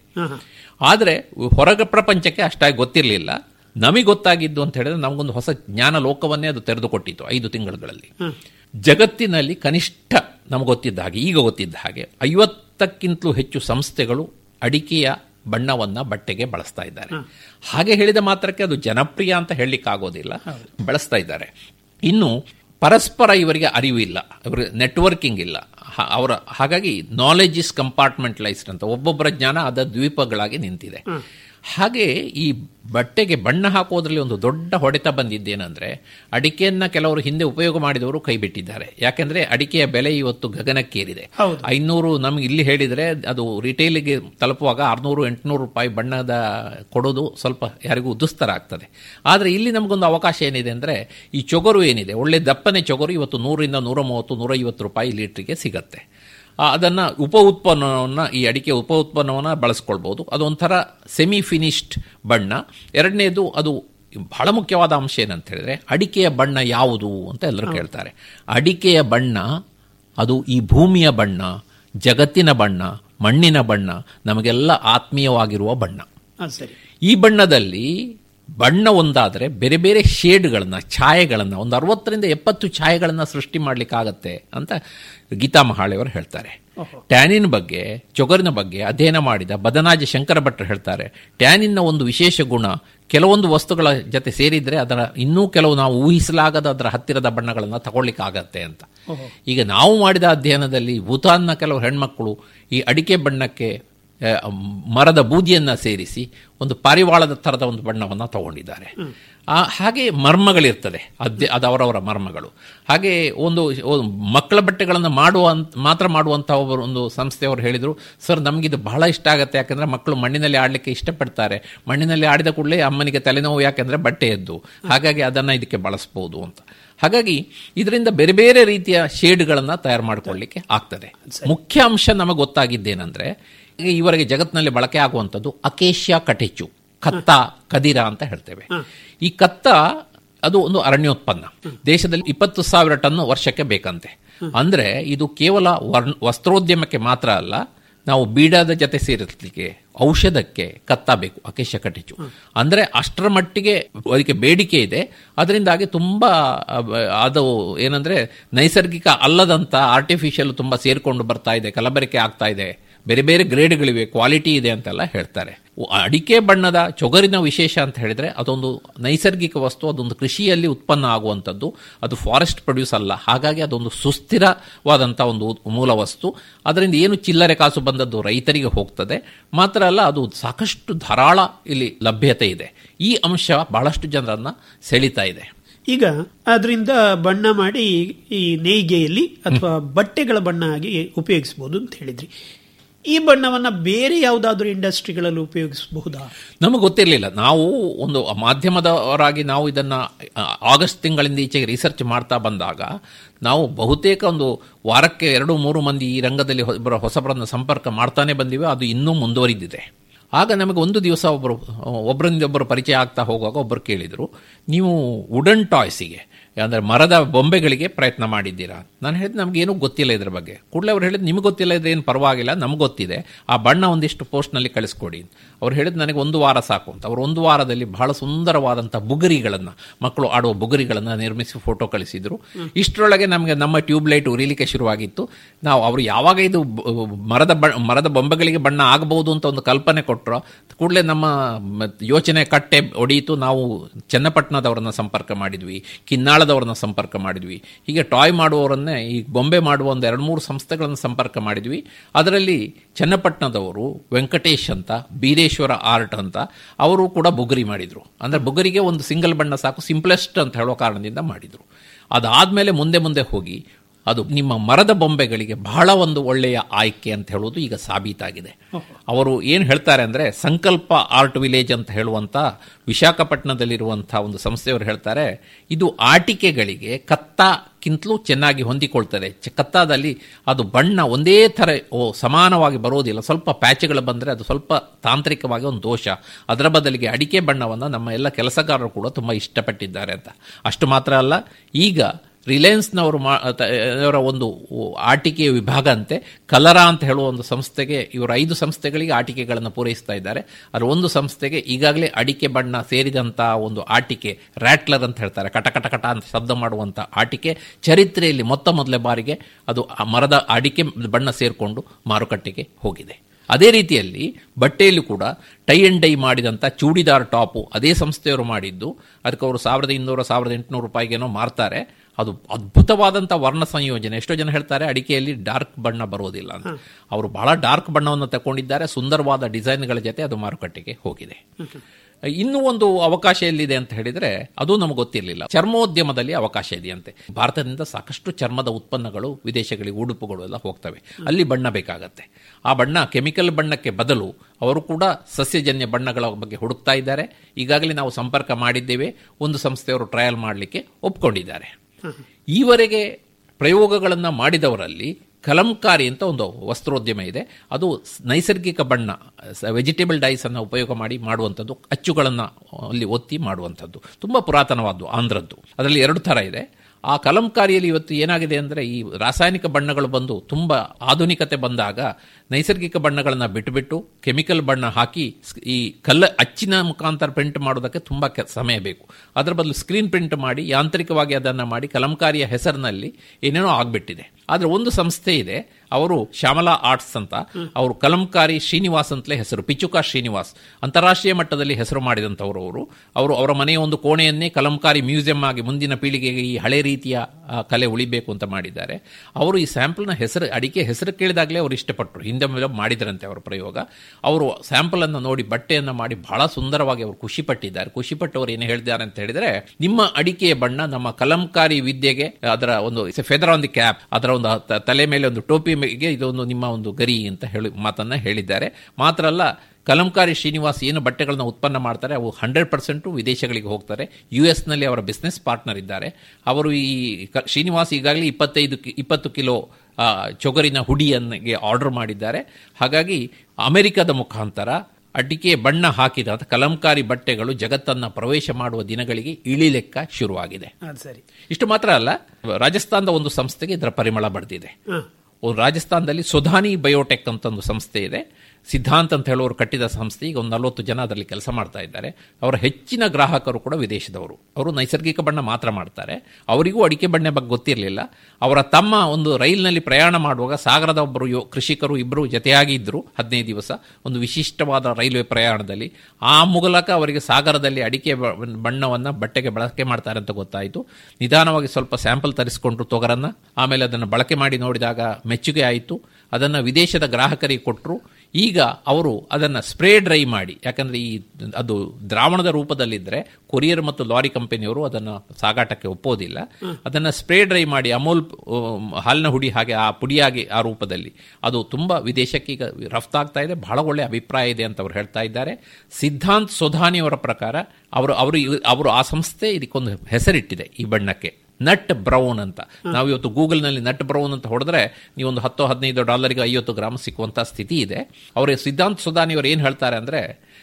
ಆದರೆ ಹೊರಗ ಪ್ರಪಂಚಕ್ಕೆ ಅಷ್ಟಾಗಿ ಗೊತ್ತಿರಲಿಲ್ಲ ನಮಗೆ ಗೊತ್ತಾಗಿದ್ದು ಅಂತ ಹೇಳಿದ್ರೆ ನಮಗೊಂದು ಹೊಸ ಜ್ಞಾನ ಲೋಕವನ್ನೇ ಅದು ತೆರೆದುಕೊಟ್ಟಿತ್ತು ಐದು ತಿಂಗಳುಗಳಲ್ಲಿ ಜಗತ್ತಿನಲ್ಲಿ ಕನಿಷ್ಠ ನಮಗೆ ಗೊತ್ತಿದ್ದ ಹಾಗೆ ಈಗ ಗೊತ್ತಿದ್ದ ಹಾಗೆ ಐವತ್ತಕ್ಕಿಂತಲೂ ಹೆಚ್ಚು ಸಂಸ್ಥೆಗಳು ಅಡಿಕೆಯ ಬಣ್ಣವನ್ನ ಬಟ್ಟೆಗೆ ಬಳಸ್ತಾ ಇದ್ದಾರೆ ಹಾಗೆ ಹೇಳಿದ ಮಾತ್ರಕ್ಕೆ ಅದು ಜನಪ್ರಿಯ ಅಂತ ಹೇಳಲಿಕ್ಕಾಗೋದಿಲ್ಲ ಬಳಸ್ತಾ ಇದ್ದಾರೆ ಇನ್ನು ಪರಸ್ಪರ ಇವರಿಗೆ ಅರಿವು ಇಲ್ಲ ಇವರಿಗೆ ನೆಟ್ವರ್ಕಿಂಗ್ ಇಲ್ಲ ಹ- ಅವರ ಹಾಗಾಗಿ ನಾಲೆಜ್ ಇಸ್ ಕಂಪಾರ್ಟ್ಮೆಂಟಲೈಸ್ಡ್ ಅಂತ ಒಬ್ಬೊಬ್ಬರ ಜ್ಞಾನ ಅದ ದ್ವೀಪಗಳಾಗಿ ನಿಂತಿದೆ ಹಾಗೆ ಈ ಬಟ್ಟೆಗೆ ಬಣ್ಣ ಹಾಕೋದ್ರಲ್ಲಿ ಒಂದು ದೊಡ್ಡ ಹೊಡೆತ ಬಂದಿದ್ದೇನೆಂದ್ರೆ ಅಡಿಕೆಯನ್ನ ಕೆಲವರು ಹಿಂದೆ ಉಪಯೋಗ ಮಾಡಿದವರು ಕೈ ಬಿಟ್ಟಿದ್ದಾರೆ ಯಾಕೆಂದ್ರೆ ಅಡಿಕೆಯ ಬೆಲೆ ಇವತ್ತು ಗಗನಕ್ಕೇರಿದೆ ಐನೂರು ನಮ್ಗೆ ಇಲ್ಲಿ ಹೇಳಿದ್ರೆ ಅದು ರಿಟೇಲಿಗೆ ತಲುಪುವಾಗ ಆರ್ನೂರು ಎಂಟುನೂರು ರೂಪಾಯಿ ಬಣ್ಣದ ಕೊಡೋದು ಸ್ವಲ್ಪ ಯಾರಿಗೂ ದುಸ್ತರ ಆಗ್ತದೆ ಆದರೆ ಇಲ್ಲಿ ನಮಗೊಂದು ಅವಕಾಶ ಏನಿದೆ ಅಂದ್ರೆ ಈ ಚೊಗರು ಏನಿದೆ ಒಳ್ಳೆ ದಪ್ಪನೆ ಚೊಗರು ಇವತ್ತು ನೂರಿಂದ ನೂರ ಮೂವತ್ತು ನೂರ ಐವತ್ತು ರೂಪಾಯಿ ಲೀಟ್ರಿಗೆ ಸಿಗತ್ತೆ ಆ, ಅದನ್ನ ಉಪ ಉತ್ಪನ್ನವನ್ನು ಈ ಅಡಿಕೆ ಉಪ ಉತ್ಪನ್ನವನ್ನು ಬಳಸ್ಕೊಳ್ಬಹುದು ಅದೊಂಥರ ಸೆಮಿ ಫಿನಿಶ್ಡ್ ಬಣ್ಣ ಎರಡನೇದು ಅದು ಬಹಳ ಮುಖ್ಯವಾದ ಅಂಶ ಏನಂತ ಹೇಳಿದ್ರೆ ಅಡಿಕೆಯ ಬಣ್ಣ ಯಾವುದು ಅಂತ ಎಲ್ಲರೂ ಕೇಳ್ತಾರೆ ಅಡಿಕೆಯ ಬಣ್ಣ ಅದು ಈ ಭೂಮಿಯ ಬಣ್ಣ ಜಗತ್ತಿನ ಬಣ್ಣ ಮಣ್ಣಿನ ಬಣ್ಣ ನಮಗೆಲ್ಲ ಆತ್ಮೀಯವಾಗಿರುವ ಬಣ್ಣ
ಅದು ಸರಿ
ಈ ಬಣ್ಣದಲ್ಲಿ ಬಣ್ಣ ಒಂದಾದರೆ ಬೇರೆ ಬೇರೆ ಶೇಡ್ಗಳನ್ನ ಛಾಯೆಗಳನ್ನ ಒಂದು ಅರವತ್ತರಿಂದ ಎಪ್ಪತ್ತು ಛಾಯೆಗಳನ್ನ ಸೃಷ್ಟಿ ಮಾಡ್ಲಿಕ್ಕಾಗತ್ತೆ ಅಂತ ಗೀತಾ ಮಹಾಳೆಯವರು ಹೇಳ್ತಾರೆ ಟ್ಯಾನಿನ್ ಬಗ್ಗೆ ಚೊಗರಿನ ಬಗ್ಗೆ ಅಧ್ಯಯನ ಮಾಡಿದ ಬದನಾಜಿ ಶಂಕರ ಭಟ್ರು ಹೇಳ್ತಾರೆ ಟ್ಯಾನಿನ್ನ ಒಂದು ವಿಶೇಷ ಗುಣ ಕೆಲವೊಂದು ವಸ್ತುಗಳ ಜೊತೆ ಸೇರಿದ್ರೆ ಅದರ ಇನ್ನೂ ಕೆಲವು ನಾವು ಊಹಿಸಲಾಗದ ಅದರ ಹತ್ತಿರದ ಬಣ್ಣಗಳನ್ನು ತಗೊಳ್ಳಿಕ್ಕಾಗತ್ತೆ ಅಂತ ಈಗ ನಾವು ಮಾಡಿದ ಅಧ್ಯಯನದಲ್ಲಿ ಭೂತಾನ್ನ ಕೆಲವು ಹೆಣ್ಮಕ್ಕಳು ಈ ಅಡಿಕೆ ಬಣ್ಣಕ್ಕೆ ಆ, ಮರದ ಬೂದಿಯನ್ನ ಸೇರಿಸಿ ಒಂದು ಪಾರಿವಾಳದ ಥರದ ಒಂದು ಬಣ್ಣವನ್ನು ತಗೊಂಡಿದ್ದಾರೆ ಆ, ಹಾಗೆ ಮರ್ಮಗಳಿರ್ತದೆ ಅದೇ ಅದು ಅವರವರ ಮರ್ಮಗಳು ಹಾಗೆ ಒಂದು ಒಂದು ಮಕ್ಕಳ ಬಟ್ಟೆಗಳನ್ನು ಮಾಡುವ ಮಾತ್ರ ಮಾಡುವಂಥ ಒಬ್ಬರು ಒಂದು ಸಂಸ್ಥೆಯವರು ಹೇಳಿದರು ಸರ್ ನಮಗಿದು ಬಹಳ ಇಷ್ಟ ಆಗುತ್ತೆ ಯಾಕಂದ್ರೆ ಮಕ್ಕಳು ಮಣ್ಣಿನಲ್ಲಿ ಆಡಲಿಕ್ಕೆ ಇಷ್ಟಪಡ್ತಾರೆ ಮಣ್ಣಿನಲ್ಲಿ ಆಡಿದ ಕೂಡಲೇ ಅಮ್ಮನಿಗೆ ತಲೆನೋವು ಯಾಕೆಂದ್ರೆ ಬಟ್ಟೆ ಎದ್ದು ಹಾಗಾಗಿ ಅದನ್ನು ಇದಕ್ಕೆ ಬಳಸ್ಬೋದು ಅಂತ ಹಾಗಾಗಿ ಇದರಿಂದ ಬೇರೆ ಬೇರೆ ರೀತಿಯ ಶೇಡ್ಗಳನ್ನು ತಯಾರು ಮಾಡಿಕೊಳ್ಳಿಕ್ಕೆ ಆಗ್ತದೆ ಮುಖ್ಯ ಅಂಶ ನಮಗೆ ಗೊತ್ತಾಗಿದ್ದೇನೆಂದ್ರೆ ಈಗ ಇವರಿಗೆ ಜಗತ್ತಿನಲ್ಲಿ ಬಳಕೆ ಆಗುವಂಥದ್ದು ಅಕೇಶಿಯಾ ಕಟೆಚು ಕತ್ತ ಕದಿರ ಅಂತ ಹೇಳ್ತೇವೆ ಈ ಕತ್ತ ಅದು ಒಂದು ಅರಣ್ಯೋತ್ಪನ್ನ ದೇಶದಲ್ಲಿ ಇಪ್ಪತ್ತು ಸಾವಿರ ಟನ್ ವರ್ಷಕ್ಕೆ ಬೇಕಂತೆ ಅಂದ್ರೆ ಇದು ಕೇವಲ ವರ್ಣ ವಸ್ತ್ರೋದ್ಯಮಕ್ಕೆ ಮಾತ್ರ ಅಲ್ಲ ನಾವು ಬೀಡಾದ ಜೊತೆ ಸೇರಿಸಲಿಕ್ಕೆ ಔಷಧಕ್ಕೆ ಕತ್ತ ಬೇಕು ಅಕೇಶ ಕಟಿಚು ಅಂದ್ರೆ ಅಷ್ಟರ ಮಟ್ಟಿಗೆ ಅದಕ್ಕೆ ಬೇಡಿಕೆ ಇದೆ ಅದರಿಂದಾಗಿ ತುಂಬಾ ಅಹ್, ಅದು ಏನಂದ್ರೆ ನೈಸರ್ಗಿಕ ಅಲ್ಲದಂತ ಆರ್ಟಿಫಿಷಿಯಲ್ ತುಂಬಾ ಸೇರ್ಕೊಂಡು ಬರ್ತಾ ಇದೆ ಕಲಬೆರಕೆ ಆಗ್ತಾ ಇದೆ ಬೇರೆ ಬೇರೆ ಗ್ರೇಡ್ಗಳಿವೆ ಕ್ವಾಲಿಟಿ ಇದೆ ಅಂತೆಲ್ಲ ಹೇಳ್ತಾರೆ ಅಡಿಕೆ ಬಣ್ಣದ ಚೊಗರಿನ ವಿಶೇಷ ಅಂತ ಹೇಳಿದ್ರೆ ಅದೊಂದು ನೈಸರ್ಗಿಕ ವಸ್ತು ಅದೊಂದು ಕೃಷಿಯಲ್ಲಿ ಉತ್ಪನ್ನ ಆಗುವಂಥದ್ದು ಅದು ಫಾರೆಸ್ಟ್ ಪ್ರೊಡ್ಯೂಸ್ ಅಲ್ಲ ಹಾಗಾಗಿ ಅದೊಂದು ಸುಸ್ಥಿರವಾದಂಥ ಒಂದು ಮೂಲ ವಸ್ತು ಅದರಿಂದ ಏನು ಚಿಲ್ಲರೆ ಕಾಸು ಬಂದದ್ದು ರೈತರಿಗೆ ಹೋಗ್ತದೆ ಮಾತ್ರ ಅಲ್ಲ ಅದು ಸಾಕಷ್ಟು ಧಾರಾಳ ಇಲ್ಲಿ ಲಭ್ಯತೆ ಇದೆ ಈ ಅಂಶ ಬಹಳಷ್ಟು ಜನರನ್ನ ಸೆಳೀತಾ ಇದೆ
ಈಗ ಅದರಿಂದ ಬಣ್ಣ ಮಾಡಿ ಈ ನೇಯ್ಗೆಯಲ್ಲಿ ಅಥವಾ ಬಟ್ಟೆಗಳ ಬಣ್ಣ ಆಗಿ ಉಪಯೋಗಿಸಬಹುದು ಅಂತ ಹೇಳಿದ್ರಿ ಈ ಬಣ್ಣವನ್ನ ಬೇರೆ ಯಾವುದಾದ್ರೂ ಇಂಡಸ್ಟ್ರಿಗಳಲ್ಲಿ ಉಪಯೋಗಿಸಬಹುದಾ
ನಮಗೆ ಗೊತ್ತಿರಲಿಲ್ಲ ನಾವು ಒಂದು ಮಾಧ್ಯಮದವರಾಗಿ ನಾವು ಇದನ್ನ ಆ, ಆಗಸ್ಟ್ ತಿಂಗಳಿಂದ ಈಚೆಗೆ ರಿಸರ್ಚ್ ಮಾಡ್ತಾ ಬಂದಾಗ ನಾವು ಬಹುತೇಕ ಒಂದು ವಾರಕ್ಕೆ ಎರಡು ಮೂರು ಮಂದಿ ಈ ರಂಗದಲ್ಲಿ ಒಬ್ಬರ ಹೊಸಬರನ್ನು ಸಂಪರ್ಕ ಮಾಡ್ತಾನೆ ಬಂದಿವೆ ಅದು ಇನ್ನೂ ಮುಂದುವರಿದಿದೆ ಆಗ ನಮಗೆ ಒಂದು ದಿವಸ ಒಬ್ಬರು ಒಬ್ಬರಿಂದ ಒಬ್ಬರು ಪರಿಚಯ ಆಗ್ತಾ ಹೋಗುವಾಗ ಒಬ್ಬರು ಕೇಳಿದರು ನೀವು ವುಡನ್ ಟಾಯ್ಸಿಗೆ ಅಂದರೆ ಮರದ ಬೊಂಬೆಗಳಿಗೆ ಪ್ರಯತ್ನ ಮಾಡಿದ್ದೀರಾ ನಾನು ಹೇಳಿದ್ ನಮಗೇನು ಗೊತ್ತಿಲ್ಲ ಇದ್ರ ಬಗ್ಗೆ ಕೂಡಲೇ ಅವ್ರು ಹೇಳಿದ್ ನಿಮ್ಗೆ ಗೊತ್ತಿಲ್ಲ ಇದ್ರೆ ಏನು ಪರವಾಗಿಲ್ಲ ನಮ್ಗೆ ಗೊತ್ತಿದೆ ಆ ಬಣ್ಣ ಒಂದಿಷ್ಟು ಪೋಸ್ಟ್ನಲ್ಲಿ ಕಳಿಸ್ಕೊಡಿ ಅವ್ರು ಹೇಳಿದ್ ನನಗೆ ಒಂದು ವಾರ ಸಾಕು ಅಂತ ಅವರು ಒಂದು ವಾರದಲ್ಲಿ ಬಹಳ ಸುಂದರವಾದಂಥ ಬುಗುರಿಗಳನ್ನು ಮಕ್ಕಳು ಆಡುವ ಬುಗುರಿಗಳನ್ನು ನಿರ್ಮಿಸಿ ಫೋಟೋ ಕಳಿಸಿದ್ರು ಇಷ್ಟರೊಳಗೆ ನಮಗೆ ನಮ್ಮ ಟ್ಯೂಬ್ ಲೈಟ್ ಉರಿಲಿಕ್ಕೆ ಶುರುವಾಗಿತ್ತು ನಾವು ಅವರು ಯಾವಾಗ ಇದು ಬ- ಮರದ ಬ- ಮರದ ಬೊಂಬೆಗಳಿಗೆ ಬಣ್ಣ ಆಗಬಹುದು ಅಂತ ಒಂದು ಕಲ್ಪನೆ ಕೊಟ್ಟರು ಕೂಡಲೇ ನಮ್ಮ ಮ- ಯೋಚನೆ ಕಟ್ಟೆ ಒಡೆಯಿತು ನಾವು ಚನ್ನಪಟ್ಟಣದವರನ್ನ ಸಂಪರ್ಕ ಮಾಡಿದ್ವಿ ಕಿನ್ನಾಳದವರನ್ನ ಸಂಪರ್ಕ ಮಾಡಿದ್ವಿ ಹೀಗೆ ಟಾಯ್ ಮಾಡುವವರನ್ನೇ ಈ ಬೊಂಬೆ ಮಾಡುವ ಒಂದು ಎರಡು ಮೂರು ಸಂಸ್ಥೆಗಳನ್ನು ಸಂಪರ್ಕ ಮಾಡಿದ್ವಿ ಅದರಲ್ಲಿ ಚನ್ನಪಟ್ಟಣದವರು ವೆಂಕಟೇಶ್ ಅಂತ ಬೀರೇಶ್ವರ ಆರ್ಟ್ ಅಂತ ಅವರು ಕೂಡ ಬುಗುರಿ ಮಾಡಿದ್ರು ಅಂದ್ರೆ ಬುಗುರಿಗೆ ಒಂದು ಸಿಂಗಲ್ ಬಣ್ಣ ಸಾಕು ಸಿಂಪ್ಲೆಸ್ಟ್ ಅಂತ ಹೇಳೋ ಕಾರಣದಿಂದ ಮಾಡಿದ್ರು ಅದಾದ್ಮೇಲೆ ಮುಂದೆ ಮುಂದೆ ಹೋಗಿ ಅದು ನಿಮ್ಮ ಮರದ ಬೊಂಬೆಗಳಿಗೆ ಬಹಳ ಒಂದು ಒಳ್ಳೆಯ ಆಯ್ಕೆ ಅಂತ ಹೇಳುವುದು ಈಗ ಸಾಬೀತಾಗಿದೆ ಅವರು ಏನು ಹೇಳ್ತಾರೆ ಅಂದರೆ ಸಂಕಲ್ಪ ಆರ್ಟ್ ವಿಲೇಜ್ ಅಂತ ಹೇಳುವಂಥ ವಿಶಾಖಪಟ್ಟಣದಲ್ಲಿರುವಂಥ ಒಂದು ಸಂಸ್ಥೆಯವರು ಹೇಳ್ತಾರೆ ಇದು ಆಟಿಕೆಗಳಿಗೆ ಕತ್ತಾಕ್ಕಿಂತಲೂ ಚೆನ್ನಾಗಿ ಹೊಂದಿಕೊಳ್ತದೆ ಚ- ಕತ್ತಾದಲ್ಲಿ ಅದು ಬಣ್ಣ ಒಂದೇ ಥರ ಓ ಸಮಾನವಾಗಿ ಬರೋದಿಲ್ಲ ಸ್ವಲ್ಪ ಪ್ಯಾಚ್ಗಳು ಬಂದರೆ ಅದು ಸ್ವಲ್ಪ ತಾಂತ್ರಿಕವಾಗಿ ಒಂದು ದೋಷ ಅದರ ಬದಲಿಗೆ ಅಡಿಕೆ ಬಣ್ಣವನ್ನು ನಮ್ಮ ಎಲ್ಲ ಕೆಲಸಗಾರರು ಕೂಡ ತುಂಬ ಇಷ್ಟಪಟ್ಟಿದ್ದಾರೆ ಅಂತ ಅಷ್ಟು ಮಾತ್ರ ಅಲ್ಲ ಈಗ ರಿಲಯನ್ಸ್ನವರು ಮಾ ತ- ಅವರ ಒಂದು ಆಟಿಕೆ ವಿಭಾಗ ಅಂತೆ ಕಲರಾ ಅಂತ ಹೇಳುವ ಒಂದು ಸಂಸ್ಥೆಗೆ ಇವರು ಐದು ಸಂಸ್ಥೆಗಳಿಗೆ ಆಟಿಕೆಗಳನ್ನು ಪೂರೈಸ್ತಾ ಇದ್ದಾರೆ ಅದರ ಒಂದು ಸಂಸ್ಥೆಗೆ ಈಗಾಗಲೇ ಅಡಿಕೆ ಬಣ್ಣ ಸೇರಿದಂಥ ಒಂದು ಆಟಿಕೆ ರ್ಯಾಟ್ಲರ್ ಅಂತ ಹೇಳ್ತಾರೆ ಕಟ ಕಟ ಕಟ ಅಂತ ಶಬ್ದ ಮಾಡುವಂಥ ಆಟಿಕೆ ಚರಿತ್ರೆಯಲ್ಲಿ ಮೊತ್ತ ಮೊದಲ ಬಾರಿಗೆ ಅದು ಆ ಮರದ ಅಡಿಕೆ ಬಣ್ಣ ಸೇರಿಕೊಂಡು ಮಾರುಕಟ್ಟೆಗೆ ಹೋಗಿದೆ ಅದೇ ರೀತಿಯಲ್ಲಿ ಬಟ್ಟೆಯಲ್ಲಿ ಕೂಡ ಟೈ ಅಂಡ್ ಡೈ ಮಾಡಿದಂಥ ಚೂಡಿದಾರ್ ಟಾಪು ಅದೇ ಸಂಸ್ಥೆಯವರು ಮಾಡಿದ್ದು ಅದಕ್ಕೆ ಅವರು ಸಾವಿರದ ಇನ್ನೂರು ಸಾವಿರದ ಎಂಟುನೂರು ರೂಪಾಯಿಗೇನೋ ಮಾರ್ತಾರೆ ಅದು ಅದ್ಭುತವಾದಂಥ ವರ್ಣ ಸಂಯೋಜನೆ ಎಷ್ಟೋ ಜನ ಹೇಳ್ತಾರೆ ಅಡಿಕೆಯಲ್ಲಿ ಡಾರ್ಕ್ ಬಣ್ಣ ಬರೋದಿಲ್ಲ ಅಂತ ಅವರು ಬಹಳ ಡಾರ್ಕ್ ಬಣ್ಣವನ್ನು ತಗೊಂಡಿದ್ದಾರೆ ಸುಂದರವಾದ ಡಿಸೈನ್ಗಳ ಜೊತೆ ಅದು ಮಾರುಕಟ್ಟೆಗೆ ಹೋಗಿದೆ ಇನ್ನೂ ಒಂದು ಅವಕಾಶ ಎಲ್ಲಿದೆ ಅಂತ ಹೇಳಿದ್ರೆ ಅದು ನಮಗೆ ಗೊತ್ತಿರಲಿಲ್ಲ ಚರ್ಮೋದ್ಯಮದಲ್ಲಿ ಅವಕಾಶ ಇದೆಯಂತೆ ಭಾರತದಿಂದ ಸಾಕಷ್ಟು ಚರ್ಮದ ಉತ್ಪನ್ನಗಳು ವಿದೇಶಗಳಿಗೆ ಉಡುಪುಗಳು ಎಲ್ಲ ಹೋಗ್ತವೆ ಅಲ್ಲಿ ಬಣ್ಣ ಬೇಕಾಗತ್ತೆ ಆ ಬಣ್ಣ ಕೆಮಿಕಲ್ ಬಣ್ಣಕ್ಕೆ ಬದಲು ಅವರು ಕೂಡ ಸಸ್ಯಜನ್ಯ ಬಣ್ಣಗಳ ಬಗ್ಗೆ ಹುಡುಕ್ತಾ ಇದ್ದಾರೆ ಈಗಾಗಲೇ ನಾವು ಸಂಪರ್ಕ ಮಾಡಿದ್ದೇವೆ ಒಂದು ಸಂಸ್ಥೆಯವರು ಟ್ರಯಲ್ ಮಾಡಲಿಕ್ಕೆ ಒಪ್ಕೊಂಡಿದ್ದಾರೆ ಈವರೆಗೆ ಪ್ರಯೋಗಗಳನ್ನು ಮಾಡಿದವರಲ್ಲಿ ಕಲಂಕಾರಿ ಅಂತ ಒಂದು ವಸ್ತ್ರೋದ್ಯಮ ಇದೆ ಅದು ಸ್- ನೈಸರ್ಗಿಕ ಬಣ್ಣ ವೆಜಿಟೇಬಲ್ ಡೈಸ್ ಅನ್ನು ಉಪಯೋಗ ಮಾಡಿ ಮಾಡುವಂಥದ್ದು ಅಚ್ಚುಗಳನ್ನು ಅಲ್ಲಿ ಒತ್ತಿ ಮಾಡುವಂಥದ್ದು ತುಂಬ ಪುರಾತನವಾದ್ದು ಆಂಧ್ರದ್ದು ಅದರಲ್ಲಿ ಎರಡು ಥರ ಇದೆ ಆ ಕಲಂಕಾರಿಯಲ್ಲಿ ಇವತ್ತು ಏನಾಗಿದೆ ಅಂದರೆ ಈ ರಾಸಾಯನಿಕ ಬಣ್ಣಗಳು ಬಂದು ತುಂಬ ಆಧುನಿಕತೆ ಬಂದಾಗ ನೈಸರ್ಗಿಕ ಬಣ್ಣಗಳನ್ನು ಬಿಟ್ಟುಬಿಟ್ಟು ಕೆಮಿಕಲ್ ಬಣ್ಣ ಹಾಕಿ ಸ್- ಈ ಕಲ್ಲ ಅಚ್ಚಿನ ಮುಖಾಂತರ ಪ್ರಿಂಟ್ ಮಾಡೋದಕ್ಕೆ ತುಂಬ ಕೆ- ಸಮಯ ಬೇಕು ಅದರ ಬದಲು ಸ್ಕ್ರೀನ್ ಪ್ರಿಂಟ್ ಮಾಡಿ ಯಾಂತ್ರಿಕವಾಗಿ ಅದನ್ನು ಮಾಡಿ ಕಲಂಕಾರಿಯ ಹೆಸರಿನಲ್ಲಿ ಏನೇನೋ ಆಗ್ಬಿಟ್ಟಿದೆ ಆದರೆ ಒಂದು ಸಂಸ್ಥೆ ಇದೆ ಅವರು ಶ್ಯಾಮಲಾ ಆರ್ಟ್ಸ್ ಅಂತ ಅವರು ಕಲಂಕಾರಿ ಶ್ರೀನಿವಾಸ್ ಅಂತಲೇ ಹೆಸರು ಪಿಚುಕಾ ಶ್ರೀನಿವಾಸ್ ಅಂತಾರಾಷ್ಟ್ರೀಯ ಮಟ್ಟದಲ್ಲಿ ಹೆಸರು ಮಾಡಿದಂಥವರು ಅವರು ಅವರು ಅವರ ಮನೆಯ ಒಂದು ಕೋಣೆಯನ್ನೇ ಕಲಂಕಾರಿ ಮ್ಯೂಸಿಯಂ ಆಗಿ ಮುಂದಿನ ಪೀಳಿಗೆಗೆ ಈ ಹಳೆ ರೀತಿಯ ಆ, ಕಲೆ ಉಳಿಬೇಕು ಅಂತ ಮಾಡಿದ್ದಾರೆ ಅವರು ಈ ಸ್ಯಾಂಪಲ್ನ ಹೆಸರು ಅಡಿಕೆ ಹೆಸರು ಕೇಳಿದಾಗಲೇ ಅವರು ಇಷ್ಟಪಟ್ಟರು ಹಿಂದೆ ಮೇಲೆ ಮಾಡಿದರಂತೆ ಅವರ ಪ್ರಯೋಗ ಅವರು ಸ್ಯಾಂಪಲ್ ಅನ್ನು ನೋಡಿ ಬಟ್ಟೆಯನ್ನು ಮಾಡಿ ಬಹಳ ಸುಂದರವಾಗಿ ಅವರು ಖುಷಿ ಪಟ್ಟಿದ್ದಾರೆ ಖುಷಿ ಪಟ್ಟವರು ಏನು ಹೇಳಿದ್ದಾರೆ ಅಂತ ಹೇಳಿದ್ರೆ ನಿಮ್ಮ ಅಡಿಕೆಯ ಬಣ್ಣ ನಮ್ಮ ಕಲಂಕಾರಿ ವಿದ್ಯೆಗೆ ಅದರ ಒಂದು ಫೆದರ್ ಆನ್ ದಿ ಕ್ಯಾಪ್ ಅದರ ಒಂದು ತ- ತಲೆ ಮೇಲೆ ಒಂದು ಟೋಪಿಗೆ ಇದೊಂದು ನಿಮ್ಮ ಒಂದು ಗರಿ ಅಂತ ಹೇಳಿ ಮಾತನ್ನ ಹೇಳಿದ್ದಾರೆ ಮಾತ್ರ ಅಲ್ಲ ಕಲಂಕಾರಿ ಶ್ರೀನಿವಾಸ್ ಏನು ಬಟ್ಟೆಗಳನ್ನ ಉತ್ಪನ್ನ ಮಾಡ್ತಾರೆ ಅವು ಹಂಡ್ರೆಡ್ ಪರ್ಸೆಂಟು ವಿದೇಶಗಳಿಗೆ ಹೋಗ್ತಾರೆ ಯು ಎಸ್ನಲ್ಲಿ ಅವರ ಬಿಸ್ನೆಸ್ ಪಾರ್ಟ್ನರ್ ಇದ್ದಾರೆ ಅವರು ಈ ಕ- ಶ್ರೀನಿವಾಸ್ ಈಗಾಗಲೇ ಇಪ್ಪತ್ತೈದು ಕಿ- ಇಪ್ಪತ್ತು ಕಿಲೋ ಆ, ಚೊಗರಿನ ಹುಡಿಯನ್ನಿಗೆ ಆರ್ಡರ್ ಮಾಡಿದ್ದಾರೆ ಹಾಗಾಗಿ ಅಮೆರಿಕದ ಮುಖಾಂತರ ಅಡಿಕೆ ಬಣ್ಣ ಹಾಕಿದ ಅಥವಾ ಕಲಂಕಾರಿ ಬಟ್ಟೆಗಳು ಜಗತ್ತನ್ನ ಪ್ರವೇಶ ಮಾಡುವ ದಿನಗಳಿಗೆ ಇಳಿಲೆಕ್ಕ ಶುರುವಾಗಿದೆ
ಅದು ಸರಿ
ಇಷ್ಟು ಮಾತ್ರ ಅಲ್ಲ ರಾಜಸ್ಥಾನದ ಒಂದು ಸಂಸ್ಥೆಗೆ ಇದರ ಪರಿಮಳ ಬಡ್ದಿದೆ
ಹ.
ಒಂದು ರಾಜಸ್ಥಾನದಲ್ಲಿ ಸುಧಾನಿ ಬಯೋಟೆಕ್ ಅಂತ ಒಂದು ಸಂಸ್ಥೆ ಇದೆ ಸಿದ್ಧಾಂತ್ ಅಂತ ಹೇಳೋರು ಕಟ್ಟಿದ ಸಂಸ್ಥೆ ಈಗ ಒಂದು ನಲವತ್ತು ಜನ ಅದರಲ್ಲಿ ಕೆಲಸ ಮಾಡ್ತಾ ಇದ್ದಾರೆ ಅವರ ಹೆಚ್ಚಿನ ಗ್ರಾಹಕರು ಕೂಡ ವಿದೇಶದವರು ಅವರು ನೈಸರ್ಗಿಕ ಬಣ್ಣ ಮಾತ್ರ ಮಾಡ್ತಾರೆ ಅವರಿಗೂ ಅಡಿಕೆ ಬಣ್ಣ ಬಗ್ಗೆ ಗೊತ್ತಿರಲಿಲ್ಲ ಅವರ ತಮ್ಮ ಒಂದು ರೈಲಿನಲ್ಲಿ ಪ್ರಯಾಣ ಮಾಡುವಾಗ ಸಾಗರದ ಒಬ್ಬರು ಯೋ- ಕೃಷಿಕರು ಇಬ್ಬರು ಜೊತೆಯಾಗಿ ಇದ್ದರು ಹದಿನೈದು ದಿವಸ ಒಂದು ವಿಶಿಷ್ಟವಾದ ರೈಲ್ವೆ ಪ್ರಯಾಣದಲ್ಲಿ ಆ ಮೂಲಕ ಅವರಿಗೆ ಸಾಗರದಲ್ಲಿ ಅಡಿಕೆ ಬ- ಬಣ್ಣವನ್ನು ಬಟ್ಟೆಗೆ ಬಳಕೆ ಮಾಡ್ತಾರೆ ಅಂತ ಗೊತ್ತಾಯಿತು ನಿಧಾನವಾಗಿ ಸ್ವಲ್ಪ ಸ್ಯಾಂಪಲ್ ತರಿಸಿಕೊಂಡ್ರು ತೊಗರನ್ನ ಆಮೇಲೆ ಅದನ್ನು ಬಳಕೆ ಮಾಡಿ ನೋಡಿದಾಗ ಮೆಚ್ಚುಗೆ ಆಯಿತು ಅದನ್ನು ವಿದೇಶದ ಗ್ರಾಹಕರಿಗೆ ಕೊಟ್ಟರು ಈಗ ಅವರು ಅದನ್ನು ಸ್ಪ್ರೇ ಡ್ರೈ ಮಾಡಿ ಯಾಕಂದ್ರೆ ಈ ಅದು ದ್ರಾವಣದ ರೂಪದಲ್ಲಿದ್ದರೆ ಕೊರಿಯರ್ ಮತ್ತು ಲಾರಿ ಕಂಪನಿಯವರು ಅದನ್ನು ಸಾಗಾಟಕ್ಕೆ ಒಪ್ಪೋದಿಲ್ಲ ಅದನ್ನು ಸ್ಪ್ರೇ ಡ್ರೈ ಮಾಡಿ ಅಮೂಲ್ ಉಮ್, ಹಾಲಿನ ಹುಡಿ ಹಾಗೆ ಆ ಪುಡಿಯಾಗಿ ಆ ರೂಪದಲ್ಲಿ ಅದು ತುಂಬ ವಿದೇಶಕ್ಕೆ ಈಗ ರಫ್ತಾಗ್ತಾ ಇದೆ ಬಹಳ ಒಳ್ಳೆಯ ಅಭಿಪ್ರಾಯ ಇದೆ ಅಂತ ಅವರು ಹೇಳ್ತಾ ಇದ್ದಾರೆ ಸಿದ್ಧಾಂತ್ ಸೊಧಾನಿ ಅವರ ಪ್ರಕಾರ ಅವರು ಅವರು ಅವರು ಆ ಸಂಸ್ಥೆ ಇದಕ್ಕೊಂದು ಹೆಸರಿಟ್ಟಿದೆ ಈ ಬಣ್ಣಕ್ಕೆ ನಟ್ ಬ್ರೌನ್ ಅಂತ ನಾವು ಇವತ್ತು ಗೂಗಲ್ನಲ್ಲಿ ನಟ್ ಬ್ರೌನ್ ಅಂತ ಹೊಡೆದ್ರೆ ನೀವು ಒಂದು ಹತ್ತು ಹದಿನೈದು ಡಾಲರ್ಗೆ ಐವತ್ತು ಗ್ರಾಮ್ ಸಿಕ್ಕುವಂಥ ಸ್ಥಿತಿ ಇದೆ ಅವರ ಸಿದ್ಧಾಂತ್ ಸುಧಾನಿ ಅವರು ಏನು ಹೇಳ್ತಾರೆ ಅಂದರೆ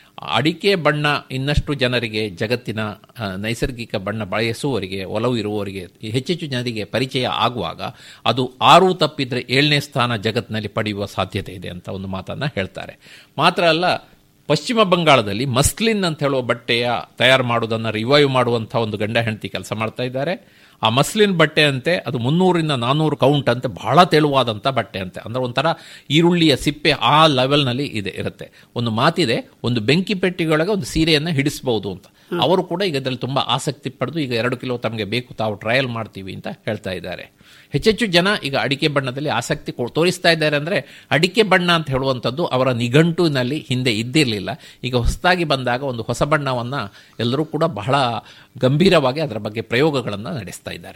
ಅಡಿಕೆ ಬಣ್ಣ ಇನ್ನಷ್ಟು ಜನರಿಗೆ ಜಗತ್ತಿನ ಆ, ನೈಸರ್ಗಿಕ ಬಣ್ಣ ಬಯಸುವವರಿಗೆ ಒಲವು ಇರುವವರಿಗೆ ಹೆಚ್ಚೆಚ್ಚು ಜನರಿಗೆ ಪರಿಚಯ ಆಗುವಾಗ ಅದು ಆರು ತಪ್ಪಿದ್ರೆ ಏಳನೇ ಸ್ಥಾನ ಜಗತ್ತಿನಲ್ಲಿ ಪಡೆಯುವ ಸಾಧ್ಯತೆ ಇದೆ ಅಂತ ಒಂದು ಮಾತನ್ನ ಹೇಳ್ತಾರೆ ಮಾತ್ರ ಅಲ್ಲ ಪಶ್ಚಿಮ ಬಂಗಾಳದಲ್ಲಿ ಮಸ್ಲಿನ್ ಅಂತ ಹೇಳುವ ಬಟ್ಟೆಯ ತಯಾರು ಮಾಡುವುದನ್ನು ರಿವೈವ್ ಮಾಡುವಂಥ ಒಂದು ಗಂಡ ಹೆಂಡತಿ ಕೆಲಸ ಮಾಡ್ತಾ ಇದ್ದಾರೆ ಆ ಮಸ್ಲಿನ್ ಬಟ್ಟೆ ಅಂತೆ ಅದು ಮುನ್ನೂರಿಂದ ನಾನ್ನೂರು ಕೌಂಟ್ ಅಂತೆ ಬಹಳ ತೆಳುವಾದಂಥ ಬಟ್ಟೆ ಅಂತೆ ಅಂದ್ರೆ ಒಂಥರ ಈರುಳ್ಳಿಯ ಸಿಪ್ಪೆ ಆ ಲೆವೆಲ್ನಲ್ಲಿ ಇದೆ ಇರುತ್ತೆ ಒಂದು ಮಾತಿದೆ ಒಂದು ಬೆಂಕಿ ಪೆಟ್ಟಿಗೊಳಗೆ ಒಂದು ಸೀರೆಯನ್ನು ಹಿಡಿಸಬಹುದು ಅಂತ ಅವರು ಕೂಡ ಈಗ ಇದರಲ್ಲಿ ತುಂಬಾ ಆಸಕ್ತಿ ಪಡೆದು ಈಗ ಎರಡು ಕಿಲೋ ತಮಗೆ ಬೇಕು ತಾವು ಟ್ರಯಲ್ ಮಾಡ್ತೀವಿ ಅಂತ ಹೇಳ್ತಾ ಇದ್ದಾರೆ ಹೆಚ್ಚೆಚ್ಚು ಜನ ಈಗ ಅಡಿಕೆ ಬಣ್ಣದಲ್ಲಿ ಆಸಕ್ತಿ ಕೊ- ತೋರಿಸ್ತಾ ಇದ್ದಾರೆ ಅಂದ್ರೆ ಅಡಿಕೆ ಬಣ್ಣ ಅಂತ ಹೇಳುವಂಥದ್ದು ಅವರ ನಿಘಂಟುವಿನಲ್ಲಿ ಹಿಂದೆ ಇದ್ದಿರಲಿಲ್ಲ ಈಗ ಹೊಸದಾಗಿ ಬಂದಾಗ ಒಂದು ಹೊಸ ಬಣ್ಣವನ್ನ ಎಲ್ಲರೂ ಕೂಡ ಬಹಳ ಗಂಭೀರವಾಗಿ ಅದರ ಬಗ್ಗೆ ಪ್ರಯೋಗಗಳನ್ನು ನಡೆಸ್ತಾ ಇದ್ದಾರೆ